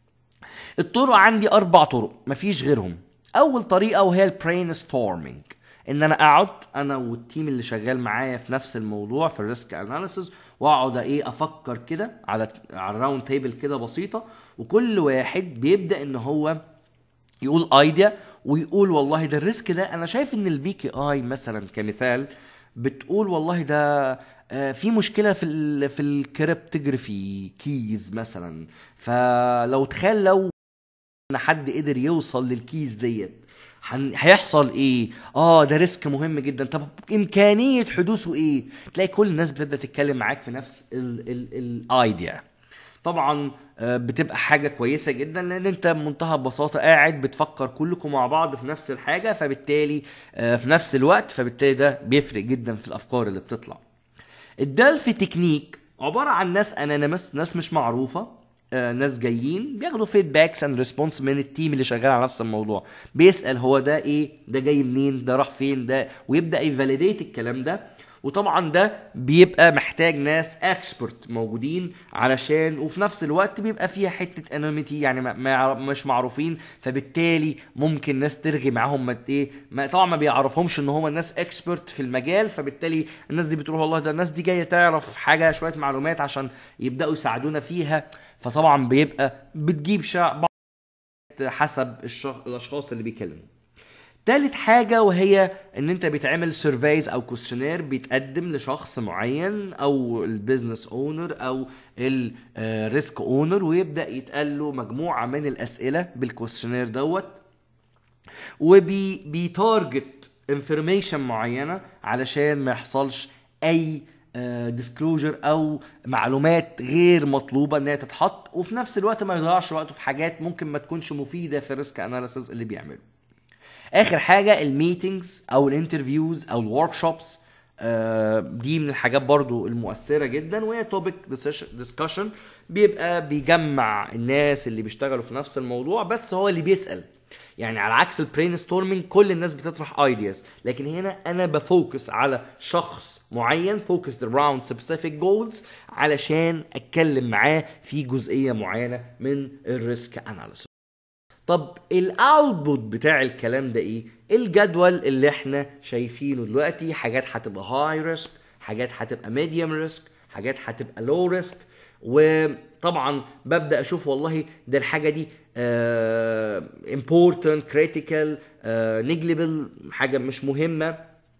الطرق عندي اربع طرق مفيش غيرهم اول طريقه وهي البرين ستورمينج ان انا اقعد انا والتيم اللي شغال معايا في نفس الموضوع في الريسك اناليسيس واقعد ايه افكر كده على على الراوند تيبل كده بسيطه وكل واحد بيبدا ان هو يقول ايديا ويقول والله ده الريسك ده انا شايف ان البي كي اي مثلا كمثال بتقول والله ده آه، في مشكله في ال في الكريبتوجرافي كيز مثلا فلو تخيل لو ان حد قدر يوصل للكيز ديت هن- هيحصل ايه اه ده ريسك مهم جدا طب امكانيه حدوثه ايه تلاقي كل الناس بتبدا تتكلم معاك في نفس الايديا طبعا آه، بتبقى حاجه كويسه جدا لان انت بمنتهى البساطه قاعد بتفكر كلكم مع بعض في نفس الحاجه فبالتالي آه، في نفس الوقت فبالتالي ده بيفرق جدا في الافكار اللي بتطلع الدلفي تكنيك عباره عن ناس انونيمس ناس مش معروفه آه، ناس جايين بياخدوا فيدباكس اند ريسبونس من التيم اللي شغال على نفس الموضوع بيسال هو ده ايه ده جاي منين ده راح فين ده ويبدا يفاليديت الكلام ده وطبعا ده بيبقى محتاج ناس اكسبرت موجودين علشان وفي نفس الوقت بيبقى فيها حته انونيميتي يعني ما ما مش معروفين فبالتالي ممكن ناس ترغي معاهم ما ايه ما طبعا ما بيعرفهمش ان هم ناس اكسبرت في المجال فبالتالي الناس دي بتقول والله ده الناس دي جايه تعرف حاجه شويه معلومات عشان يبداوا يساعدونا فيها فطبعا بيبقى بتجيب شع- بعض حسب الشخ... الاشخاص اللي بيكلموا تالت حاجة وهي ان انت بيتعمل سيرفيز او كويشنير بيتقدم لشخص معين او البيزنس اونر او الريسك اونر ويبدا يتقال له مجموعة من الاسئلة بالكويشنير دوت وبيتارجت انفورميشن معينه علشان ما يحصلش اي ديسكلوجر او معلومات غير مطلوبه ان هي تتحط وفي نفس الوقت ما يضيعش وقته في حاجات ممكن ما تكونش مفيده في الريسك اناليسيز اللي بيعمله اخر حاجه الميتينجز او الانترفيوز او الورك شوبس دي من الحاجات برضو المؤثره جدا وهي توبيك ديسكشن بيبقى بيجمع الناس اللي بيشتغلوا في نفس الموضوع بس هو اللي بيسال يعني على عكس البرين ستورمينج كل الناس بتطرح ايدياز لكن هنا انا بفوكس على شخص معين فوكس around specific goals علشان اتكلم معاه في جزئيه معينه من الريسك اناليسيس طب الاوتبوت بتاع الكلام ده ايه الجدول اللي احنا شايفينه دلوقتي حاجات هتبقى هاي ريسك حاجات هتبقى ميديوم ريسك حاجات هتبقى لو ريسك وطبعا ببدا اشوف والله ده الحاجه دي امبورتنت كريتيكال نيجليبل حاجه مش مهمه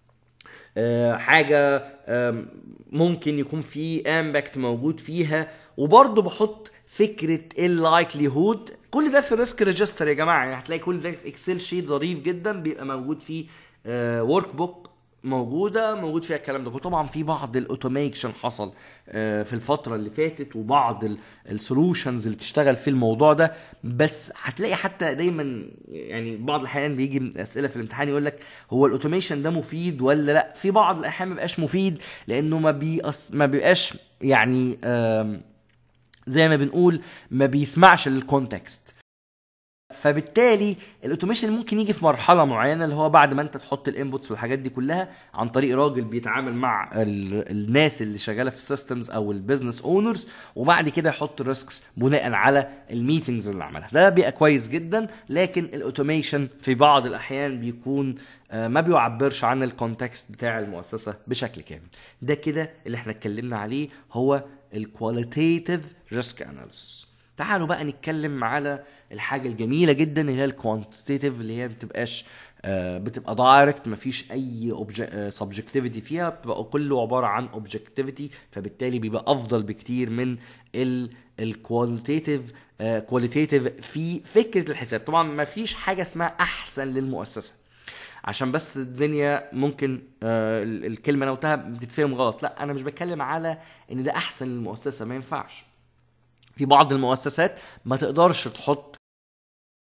آه، حاجه آم، ممكن يكون في امباكت موجود فيها وبرضه بحط فكره اللايكلي هود كل ده في الريسك ريجستر يا جماعه يعني هتلاقي كل ده في اكسل شيت ظريف جدا بيبقى موجود فيه ورك بوك موجوده موجود فيها الكلام ده وطبعا في بعض الاوتوميشن حصل آه، في الفتره اللي فاتت وبعض السولوشنز اللي بتشتغل في الموضوع ده بس هتلاقي حتى دايما يعني بعض الاحيان بيجي من اسئله في الامتحان يقول لك هو الاوتوميشن ده مفيد ولا لا في بعض الاحيان ما بيبقاش مفيد لانه ما بيأص... ما بيبقاش يعني آم، زي ما بنقول ما بيسمعش للكونتكست فبالتالي الاوتوميشن ممكن يجي في مرحله معينه اللي هو بعد ما انت تحط الانبوتس والحاجات دي كلها عن طريق راجل بيتعامل مع ال- الناس اللي شغاله في السيستمز او البيزنس اونرز وبعد كده يحط الريسكس بناء على الميتنجز اللي عملها ده بيبقى كويس جدا لكن الاوتوميشن في بعض الاحيان بيكون آه، ما بيعبرش عن الكونتكست بتاع المؤسسه بشكل كامل ده كده اللي احنا اتكلمنا عليه هو الكواليتيتيف ريسك اناليسيس تعالوا بقى نتكلم على الحاجه الجميله جدا اللي هي الكوانتيتيف اللي هي ما بتبقاش آه، بتبقى دايركت ما فيش اي سبجكتيفيتي فيها بتبقى كله عباره عن اوبجكتيفيتي فبالتالي بيبقى افضل بكتير من الكواليتيتيف كواليتيتيف في فكره الحساب طبعا ما فيش حاجه اسمها احسن للمؤسسه عشان بس الدنيا ممكن آه ال- الكلمه انا قلتها بتتفهم غلط لا انا مش بتكلم على ان ده احسن للمؤسسه ما ينفعش في بعض المؤسسات ما تقدرش تحط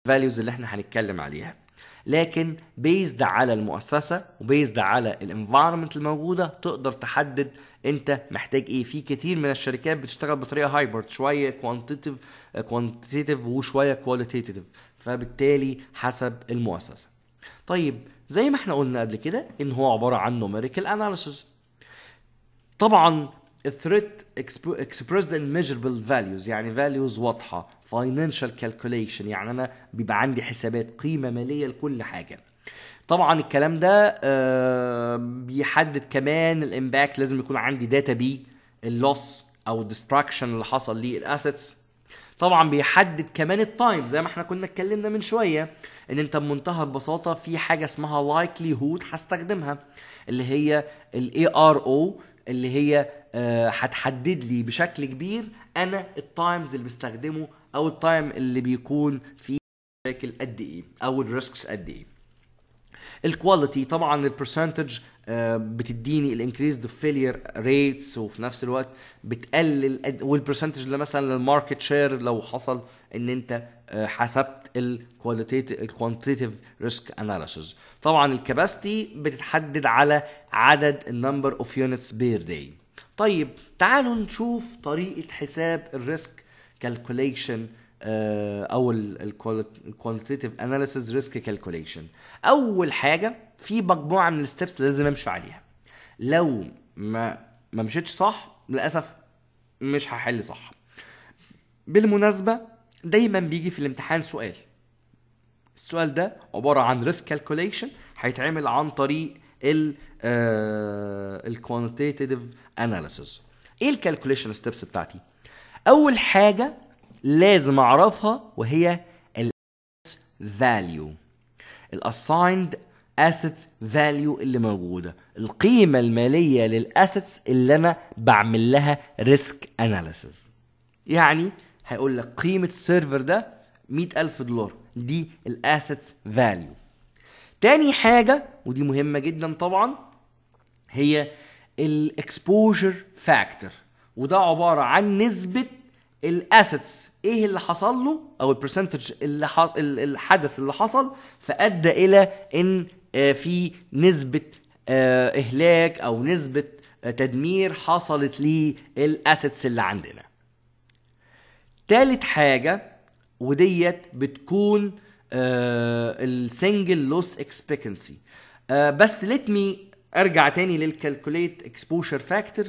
الفاليوز اللي احنا هنتكلم عليها لكن بيزد على المؤسسه وبيزد على الانفايرمنت الموجوده تقدر تحدد انت محتاج ايه في كتير من الشركات بتشتغل بطريقه هايبرد شويه كوانتيتيف كوانتيتيف وشويه كواليتيتيف فبالتالي حسب المؤسسه طيب زي ما احنا قلنا قبل كده ان هو عباره عن نوميريكال اناليسيس طبعا الثريت expressed in measurable values يعني values واضحة financial calculation يعني أنا بيبقى عندي حسابات قيمة مالية لكل حاجة طبعا الكلام ده آه، بيحدد كمان الامباكت لازم يكون عندي داتا بي اللوس او الديستراكشن اللي حصل للاسيتس طبعا بيحدد كمان التايم زي ما احنا كنا اتكلمنا من شويه ان انت بمنتهى البساطه في حاجه اسمها لايكلي هود هستخدمها اللي هي الاي ار او اللي هي آه، هتحدد لي بشكل كبير انا التايمز اللي بستخدمه او التايم اللي بيكون فيه مشاكل قد ايه او الريسكس قد ايه الكواليتي طبعا البرسنتج بتديني الانكريزد فيلير ريتس وفي نفس الوقت بتقلل قد- والبرسنتج اللي مثلا للماركت شير لو حصل ان انت آه، حسبت الكوانتيتيف ريسك اناليسيس طبعا الكباستي بتتحدد على عدد النمبر اوف يونتس بير داي طيب تعالوا نشوف طريقه حساب الريسك كالكوليشن او الكواليتيف اناليسيس ريسك كالكوليشن اول حاجه في مجموعه من الستبس لازم امشي عليها لو ما ما مشيتش صح للاسف مش هحل صح بالمناسبه دايما بيجي في الامتحان سؤال السؤال ده عباره عن ريسك كالكوليشن هيتعمل عن طريق ال الكوانتيتيف اناليسيس ايه الكالكوليشن ستيبس بتاعتي اول حاجه لازم اعرفها وهي ال value الاسايند asset value اللي موجوده القيمه الماليه للاسيتس اللي انا بعمل لها ريسك اناليسيس يعني هيقول لك قيمه السيرفر ده 100000 دولار دي الاسيت فاليو تاني حاجه ودي مهمه جدا طبعا هي الاكسبوجر فاكتور وده عباره عن نسبه الاسيتس ايه اللي حصل له او البرسنتج اللي حصل الحدث اللي حصل فادى الى ان آه، في نسبه آه، اهلاك او نسبه آه، تدمير حصلت للاسيتس اللي عندنا تالت حاجة وديت بتكون السنجل لوس اكسبكتنسي بس ليت مي ارجع تاني للكالكوليت اكسبوجر فاكتور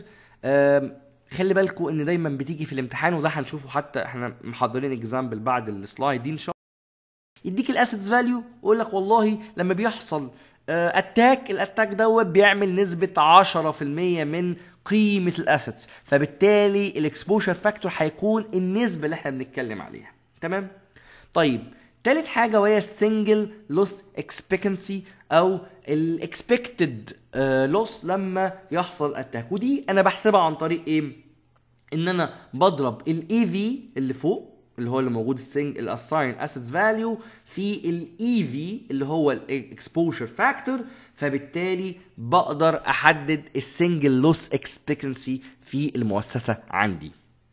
خلي بالكم ان دايما بتيجي في الامتحان وده هنشوفه حتى احنا محضرين اكزامبل بعد السلايد دي ان شاء الله يديك الاسيتس فاليو ويقول لك والله لما بيحصل اتاك الاتاك دوت بيعمل نسبه 10% من قيمه الاسيتس فبالتالي الاكسبوجر فاكتور هيكون النسبه اللي احنا بنتكلم عليها تمام طيب تالت حاجه وهي السنجل لوس اكسبكتنسي او الاكسبكتد لوس لما يحصل اتاك ودي انا بحسبها عن طريق ايه ان انا بضرب الاي في اللي فوق اللي هو اللي موجود السنج الاساين اسيتس فاليو في الاي في اللي هو الاكسبوجر فاكتور فبالتالي بقدر احدد السنجل لوس اكسبكتنسي في المؤسسه عندي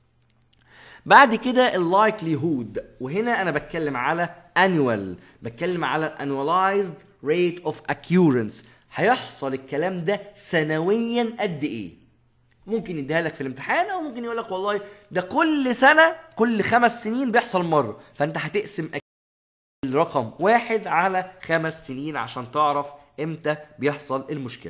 بعد كده اللايكلي هود وهنا انا بتكلم على annual بتكلم على annualized rate of occurrence هيحصل الكلام ده سنويا قد ايه ممكن يديها لك في الامتحان او ممكن يقول لك والله ده كل سنه كل خمس سنين بيحصل مره فانت هتقسم الرقم واحد على خمس سنين عشان تعرف امتى بيحصل المشكله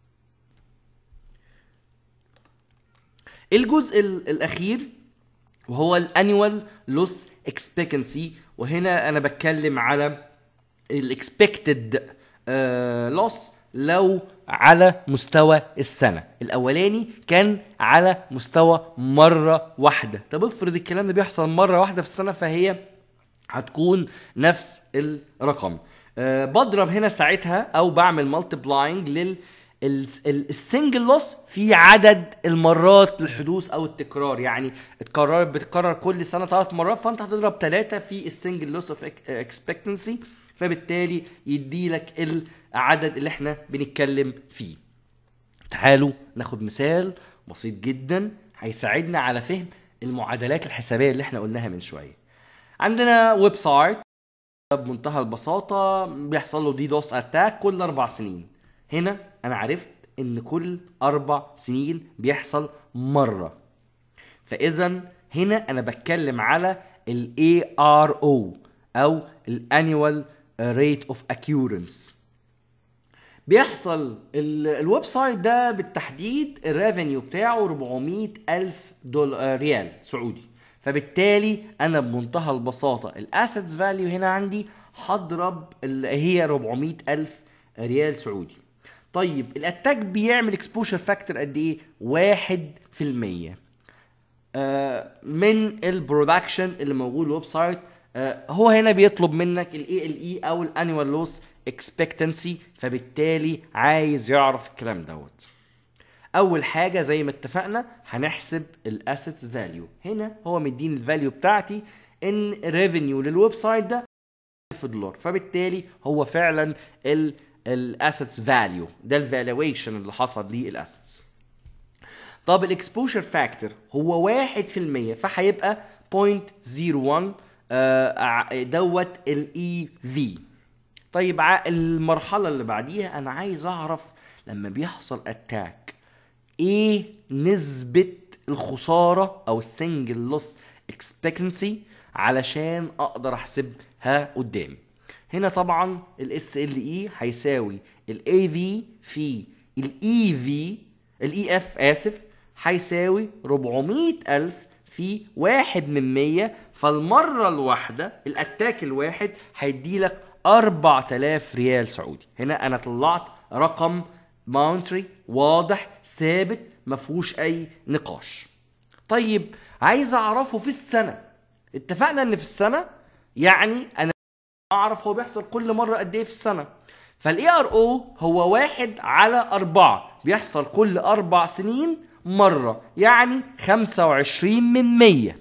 الجزء ال- الاخير وهو الانيوال لوس اكسبكتنسي وهنا انا بتكلم على الاكسبكتد لوس لو على مستوى السنه الاولاني كان على مستوى مره واحده طب افرض الكلام ده بيحصل مره واحده في السنه فهي هتكون نفس الرقم أه بضرب هنا ساعتها او بعمل مالتبلاينج لل السنجل لوس في عدد المرات للحدوث او التكرار يعني اتكررت بتتكرر كل سنه ثلاث مرات فانت هتضرب ثلاثه في السنجل لوس اوف اكسبكتنسي فبالتالي يدي لك العدد اللي احنا بنتكلم فيه تعالوا ناخد مثال بسيط جدا هيساعدنا على فهم المعادلات الحسابيه اللي احنا قلناها من شويه عندنا ويب سايت بمنتهى البساطة بيحصل له دي دوس اتاك كل اربع سنين هنا انا عرفت ان كل اربع سنين بيحصل مرة فاذا هنا انا بتكلم على ال ARO او ال Annual Rate of Occurrence بيحصل ال- الويب سايت ده بالتحديد الريفينيو بتاعه 400 ألف دولار ريال سعودي فبالتالي أنا بمنتهى البساطة الأسيتس فاليو هنا عندي هضرب اللي هي 400 ألف ريال سعودي طيب الاتاك بيعمل اكسبوشر فاكتور قد ايه؟ واحد في المية آه، من البرودكشن اللي موجود الويب سايت آه، هو هنا بيطلب منك الاي ال اي او الانيوال لوس اكسبكتنسي فبالتالي عايز يعرف الكلام دوت اول حاجه زي ما اتفقنا هنحسب الاسيتس فاليو هنا هو مديني الفاليو بتاعتي ان ريفينيو للويب سايت ده 1000 دولار فبالتالي هو فعلا الاسيتس فاليو ده الفالويشن اللي حصل للاسيتس طب الاكسبوجر فاكتور هو واحد في المية فهيبقى 0.01 آه، ع- دوت الاي في طيب ع- المرحلة اللي بعديها انا عايز اعرف لما بيحصل اتاك ايه نسبة الخسارة او السنجل لوس اكسبكتنسي علشان اقدر احسبها قدام هنا طبعا الاس ال اي هيساوي الاي في في الاي في الاي اف اسف هيساوي 400 الف في واحد من مية فالمرة الواحدة الاتاك الواحد هيديلك 4000 ريال سعودي هنا انا طلعت رقم ماونتري واضح ثابت مفهوش اي نقاش طيب عايز اعرفه في السنة اتفقنا ان في السنة يعني انا اعرف هو بيحصل كل مره قد ايه في السنه فالاي ار او هو واحد على أربعة بيحصل كل أربع سنين مرة يعني 25 من 100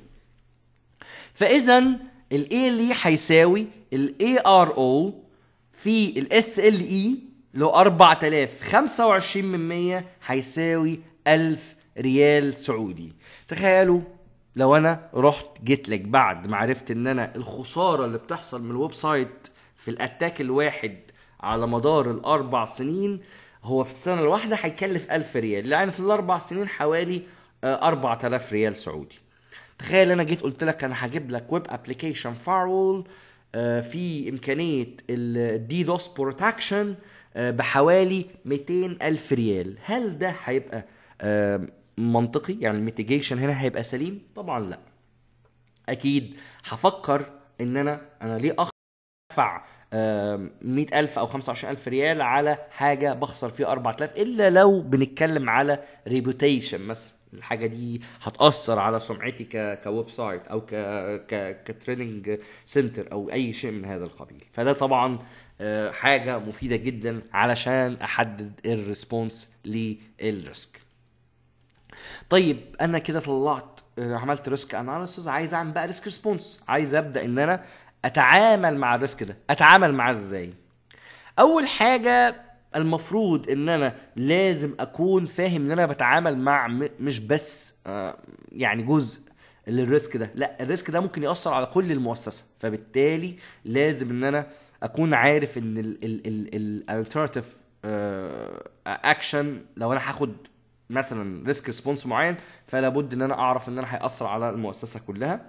فإذا ال A اللي هيساوي ال ARO في ال SLE لو 4000 25 من 100 هيساوي 1000 ريال سعودي تخيلوا لو انا رحت جيت لك بعد ما عرفت ان انا الخساره اللي بتحصل من الويب سايت في الاتاك الواحد على مدار الاربع سنين هو في السنه الواحده هيكلف 1000 ريال يعني في الاربع سنين حوالي آه، 4000 ريال سعودي تخيل انا جيت قلت لك انا هجيب لك ويب ابلكيشن فايرول في امكانيه الدي دوس بروتكشن بحوالي 200 الف ريال هل ده هيبقى آه، منطقي يعني الميتيجيشن هنا هيبقى سليم طبعا لا اكيد هفكر ان انا انا ليه ادفع مئة ألف أو خمسة وعشرين ألف ريال على حاجة بخسر فيها أربعة آلاف إلا لو بنتكلم على ريبوتيشن مثلا الحاجة دي هتأثر على سمعتي ك... كويب سايت أو ك... ك... كتريننج سنتر أو أي شيء من هذا القبيل فده طبعا آه، حاجة مفيدة جدا علشان أحدد الريسبونس للريسك طيب انا كده طلعت آه، عملت ريسك اناليسيز عايز اعمل بقى ريسك ريسبونس عايز ابدا ان انا اتعامل مع الريسك ده اتعامل معاه ازاي اول حاجه المفروض ان انا لازم اكون فاهم ان انا بتعامل مع م- مش بس آه، يعني جزء للريسك ده لا الريسك ده ممكن ياثر على كل المؤسسه فبالتالي لازم ان انا اكون عارف ان الالترناتيف اكشن لو انا هاخد مثلا ريسك ريسبونس معين فلا بد ان انا اعرف ان انا هياثر على المؤسسه كلها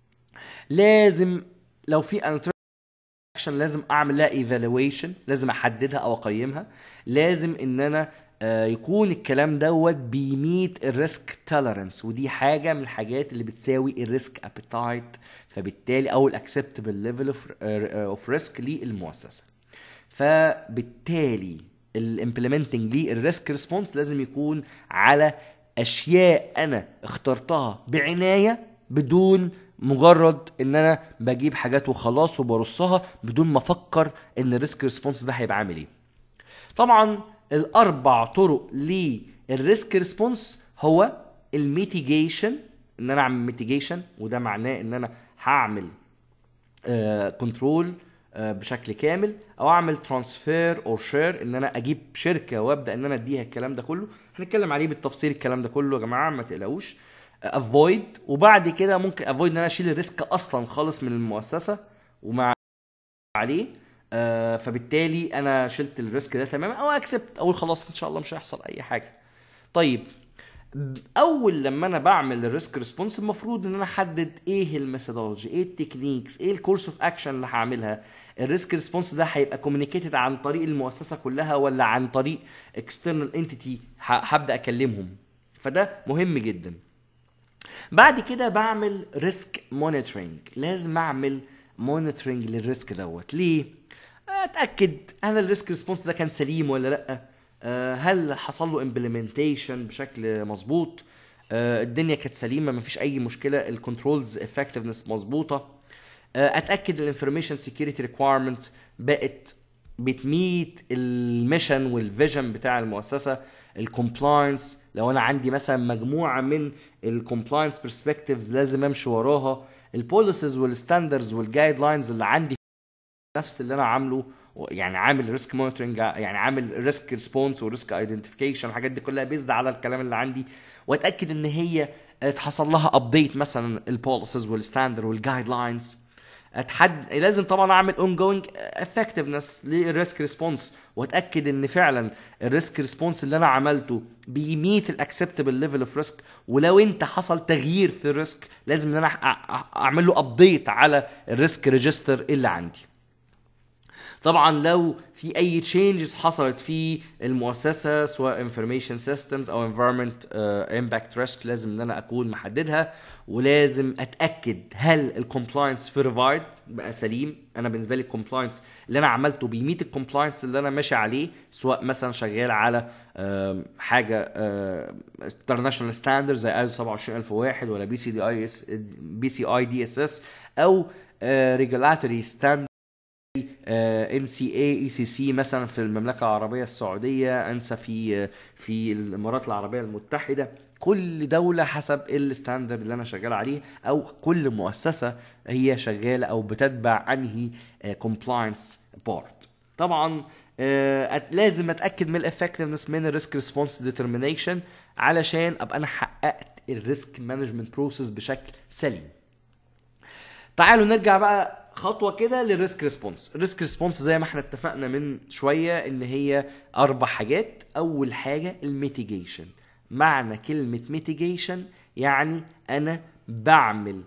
لازم لو في اكشن لازم اعمل لها ايفالويشن لازم احددها او اقيمها لازم ان انا آه، يكون الكلام دوت بيميت الريسك توليرنس ودي حاجه من الحاجات اللي بتساوي الريسك ابيتايت فبالتالي او الاكسبتبل ليفل اوف ريسك للمؤسسه فبالتالي الامبلمنتنج للريسك ريسبونس لازم يكون على اشياء انا اخترتها بعنايه بدون مجرد ان انا بجيب حاجات وخلاص وبرصها بدون ما افكر ان الريسك ريسبونس ده هيبقى عامل ايه طبعا الاربع طرق للريسك ريسبونس هو الميتيجيشن ان انا اعمل ميتيجيشن وده معناه ان انا هعمل كنترول بشكل كامل او اعمل ترانسفير اور شير ان انا اجيب شركه وابدا ان انا اديها الكلام ده كله هنتكلم عليه بالتفصيل الكلام ده كله يا جماعه ما تقلقوش افويد وبعد كده ممكن افويد ان انا اشيل الريسك اصلا خالص من المؤسسه ومع عليه آه فبالتالي انا شلت الريسك ده تماما او اكسبت اقول خلاص ان شاء الله مش هيحصل اي حاجه طيب اول لما انا بعمل الريسك ريسبونس المفروض ان انا احدد ايه الميثودولوجي ايه التكنيكس ايه الكورس اوف اكشن اللي هعملها الريسك ريسبونس ده هيبقى كوميونيكيتد عن طريق المؤسسه كلها ولا عن طريق اكسترنال انتيتي هبدا اكلمهم فده مهم جدا بعد كده بعمل ريسك مونيتورنج لازم اعمل مونيتورنج للريسك دوت ليه اتاكد هل الريسك ريسبونس ده كان سليم ولا لا آه، هل حصل له امبلمنتيشن بشكل مظبوط آه، الدنيا كانت سليمه مفيش اي مشكله الكنترولز افكتفنس مظبوطه آه، اتاكد الانفورميشن سكيورتي ريكويرمنت بقت بتميت الميشن والفيجن بتاع المؤسسه الكومبلاينس لو انا عندي مثلا مجموعه من الكومبلاينس برسبكتيفز لازم امشي وراها البوليسز والستاندرز والجايد لاينز اللي عندي نفس اللي انا عامله يعني عامل ريسك مونيتورنج يعني عامل ريسك ريسبونس وريسك ايدنتيفيكيشن الحاجات دي كلها بيزد على الكلام اللي عندي واتاكد ان هي اتحصل لها ابديت مثلا البوليسز والستاندر والجايد لاينز اتحد لازم طبعا اعمل اون جوينج افكتفنس للريسك ريسبونس واتاكد ان فعلا الريسك ريسبونس اللي انا عملته بيميت الاكسبتبل ليفل اوف ريسك ولو انت حصل تغيير في الريسك لازم ان انا اعمل له ابديت على الريسك ريجستر اللي عندي طبعا لو في اي تشينجز حصلت في المؤسسه سواء انفورميشن سيستمز او انفيرمنت امباكت ريسك لازم ان انا اكون محددها ولازم اتاكد هل الكومبلاينس فيريفايد بقى سليم انا بالنسبه لي الكومبلاينس اللي انا عملته بيميت الكومبلاينس اللي انا ماشي عليه سواء مثلا شغال على حاجه انترناشونال ستاندرد زي ايزو 27001 ولا بي سي دي اي اس بي سي اي دي اس اس او ريجولاتوري ستاندرد ان سي اي اي سي سي مثلا في المملكه العربيه السعوديه انسى في في الامارات العربيه المتحده كل دوله حسب الستاندرد اللي انا شغال عليه او كل مؤسسه هي شغاله او بتتبع انهي كومبلاينس بارت طبعا آه لازم اتاكد من الافكتفنس من الريسك ريسبونس ديترمينيشن علشان ابقى انا حققت الريسك مانجمنت بروسيس بشكل سليم تعالوا نرجع بقى خطوه كده للريسك ريسبونس الريسك ريسبونس زي ما احنا اتفقنا من شويه ان هي اربع حاجات اول حاجه الميتيجيشن معنى كلمه ميتيجيشن يعني انا بعمل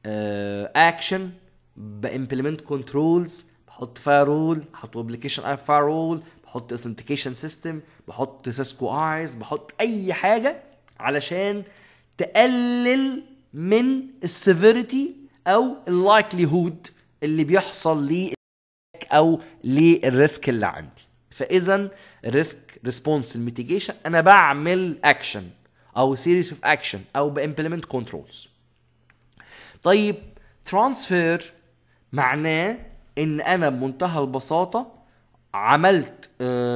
اكشن بامبلمنت كنترولز بحط فايرول بحط ابلكيشن اي فايرول بحط اثنتيكيشن سيستم بحط سيسكو ايز بحط اي حاجه علشان تقلل من السيفيريتي او اللايكليهود اللي بيحصل لي او للريسك اللي عندي فاذا الريسك ريسبونس الميتيجيشن انا بعمل اكشن او سيريز اوف اكشن او بامبلمنت كنترولز طيب ترانسفير معناه ان انا بمنتهى البساطه عملت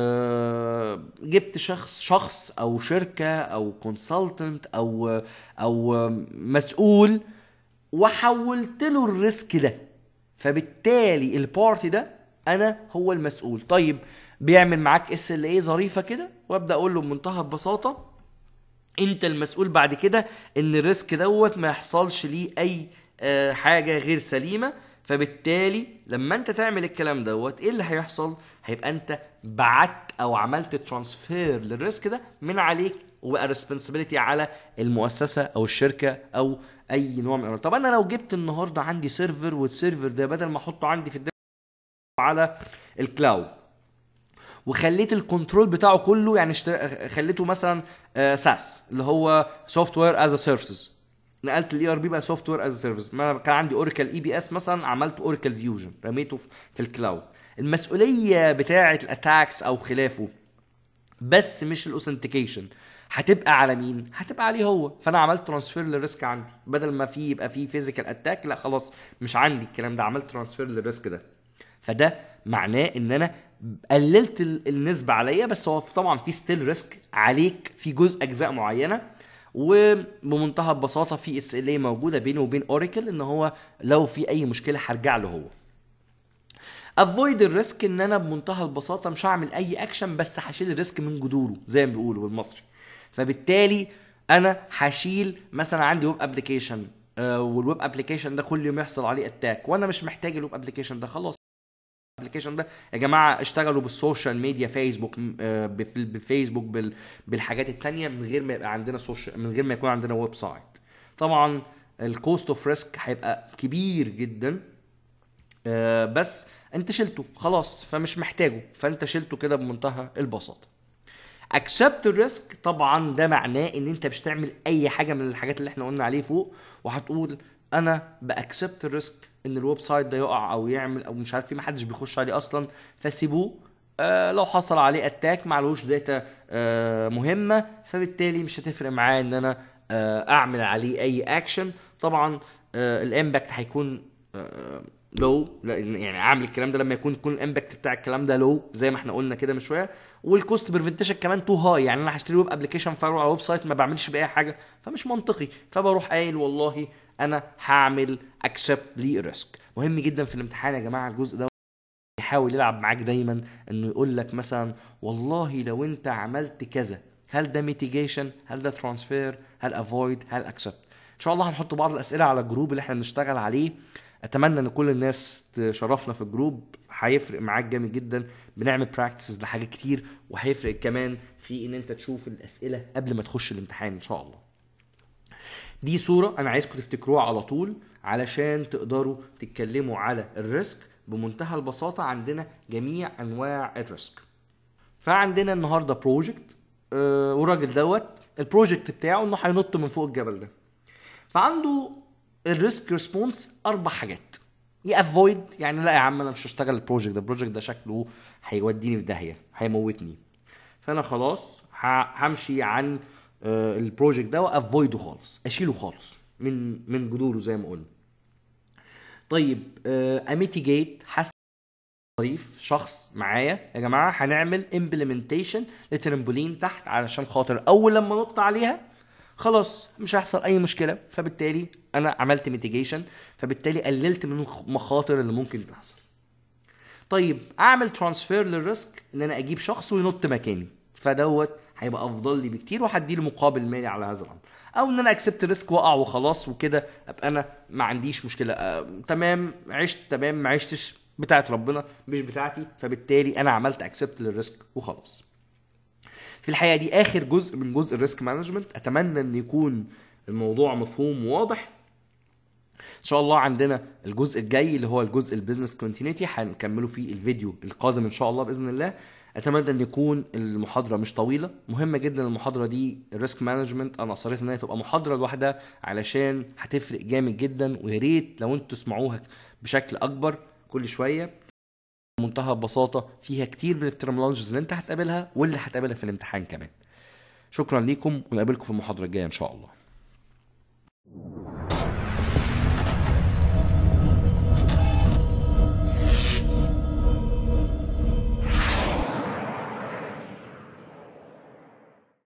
آه جبت شخص شخص او شركه او كونسلتنت او او مسؤول وحولت له الريسك ده فبالتالي البارتي ده انا هو المسؤول طيب بيعمل معاك اس ال اي ظريفه كده وابدا اقول له بمنتهى البساطه انت المسؤول بعد كده ان الريسك دوت ما يحصلش ليه اي آه حاجه غير سليمه فبالتالي لما انت تعمل الكلام دوت ايه اللي هيحصل هيبقى انت بعت او عملت ترانسفير للريسك ده من عليك وبقى ريسبونسبيلتي على المؤسسه او الشركه او اي نوع من طب انا لو جبت النهارده عندي سيرفر والسيرفر ده بدل ما احطه عندي في الدنيا على الكلاود وخليت الكنترول بتاعه كله يعني اشتر... خليته مثلا ساس اللي هو سوفت وير از سيرفيسز نقلت الاي ار بي بقى سوفت وير از سيرفيس ما كان عندي اوراكل اي بي اس مثلا عملت اوراكل فيوجن رميته في الكلاود المسؤوليه بتاعه الاتاكس او خلافه بس مش الاوثنتيكيشن هتبقى على مين؟ هتبقى عليه هو فانا عملت ترانسفير للريسك عندي بدل ما في يبقى في فيزيكال اتاك لا خلاص مش عندي الكلام ده عملت ترانسفير للريسك ده فده معناه ان انا قللت النسبه عليا بس هو طبعا في ستيل ريسك عليك في جزء اجزاء معينه وبمنتهى البساطه في اس ال اي موجوده بيني وبين اوراكل ان هو لو في اي مشكله هرجع له هو افويد الريسك ان انا بمنتهى البساطه مش هعمل اي اكشن بس هشيل الريسك من جذوره زي ما بيقولوا بالمصري فبالتالي انا هشيل مثلا عندي ويب ابلكيشن والويب ابلكيشن ده كل يوم يحصل عليه اتاك وانا مش محتاج الويب ابلكيشن ده خلاص الابلكيشن ده يا جماعه اشتغلوا بالسوشيال ميديا فيسبوك آه، بف- بالفيسبوك بال- بالحاجات التانية من غير ما يبقى عندنا سوشيال من غير ما يكون عندنا ويب سايت طبعا الكوست اوف ريسك هيبقى كبير جدا آه، بس انت شلته خلاص فمش محتاجه فانت شلته كده بمنتهى البساطه اكسبت الريسك طبعا ده معناه ان انت مش تعمل اي حاجه من الحاجات اللي احنا قلنا عليه فوق وهتقول انا باكسبت الريسك ان الويب سايت ده يقع او يعمل او مش عارف ايه محدش بيخش عليه اصلا فسيبوه آه لو حصل عليه اتاك معلوش داتا آه مهمه فبالتالي مش هتفرق معاه ان انا آه اعمل عليه اي اكشن طبعا آه الامباكت هيكون لو يعني اعمل الكلام ده لما يكون يكون الامباكت بتاع الكلام ده لو زي ما احنا قلنا كده من شويه والكوست بريفنتيشن كمان تو هاي يعني انا هشتري ويب ابلكيشن فاير على ويب سايت ما بعملش باي حاجه فمش منطقي فبروح قايل والله انا هعمل اكسبت للريسك مهم جدا في الامتحان يا جماعه الجزء ده يحاول يلعب معاك دايما انه يقول لك مثلا والله لو انت عملت كذا هل ده ميتيجيشن هل ده ترانسفير هل افويد هل اكسبت ان شاء الله هنحط بعض الاسئله على الجروب اللي احنا بنشتغل عليه اتمنى ان كل الناس تشرفنا في الجروب هيفرق معاك جامد جدا بنعمل براكتسز لحاجات كتير وهيفرق كمان في ان انت تشوف الاسئله قبل ما تخش الامتحان ان شاء الله دي صورة أنا عايزكم تفتكروها على طول علشان تقدروا تتكلموا على الريسك بمنتهى البساطة عندنا جميع أنواع الريسك فعندنا النهاردة بروجكت آه والراجل دوت البروجكت بتاعه إنه هينط من فوق الجبل ده فعنده الريسك ريسبونس أربع حاجات يا افويد يعني لا يا عم انا مش هشتغل البروجكت ده البروجكت ده شكله هيوديني في داهيه هيموتني فانا خلاص ه- همشي عن آه، البروجكت ده وافويده خالص اشيله خالص من من جذوره زي ما قلنا طيب اميتيجيت حس ضيف شخص معايا يا جماعه هنعمل امبلمنتيشن لترمبولين تحت علشان خاطر اول لما نط عليها خلاص مش هيحصل اي مشكله فبالتالي انا عملت ميتيجيشن فبالتالي قللت من المخاطر اللي ممكن تحصل طيب اعمل ترانسفير للريسك ان انا اجيب شخص وينط مكاني فدوت هيبقى افضل لي بكتير وهديله مقابل مالي على هذا الامر او ان انا اكسبت ريسك واقع وخلاص وكده ابقى انا ما عنديش مشكله آه تمام عشت تمام ما عشتش بتاعت ربنا مش بتاعتي فبالتالي انا عملت اكسبت للريسك وخلاص في الحقيقه دي اخر جزء من جزء الريسك مانجمنت اتمنى ان يكون الموضوع مفهوم وواضح ان شاء الله عندنا الجزء الجاي اللي هو الجزء البيزنس كونتينيتي هنكمله في الفيديو القادم ان شاء الله باذن الله اتمنى ان يكون المحاضره مش طويله مهمه جدا المحاضره دي الريسك مانجمنت انا اصريت ان هي تبقى محاضره لوحدها علشان هتفرق جامد جدا ويا ريت لو انتوا تسمعوها بشكل اكبر كل شويه بمنتهى البساطه فيها كتير من الترمولوجيز اللي انت هتقابلها واللي هتقابلها في الامتحان كمان شكرا ليكم ونقابلكم في المحاضره الجايه ان شاء الله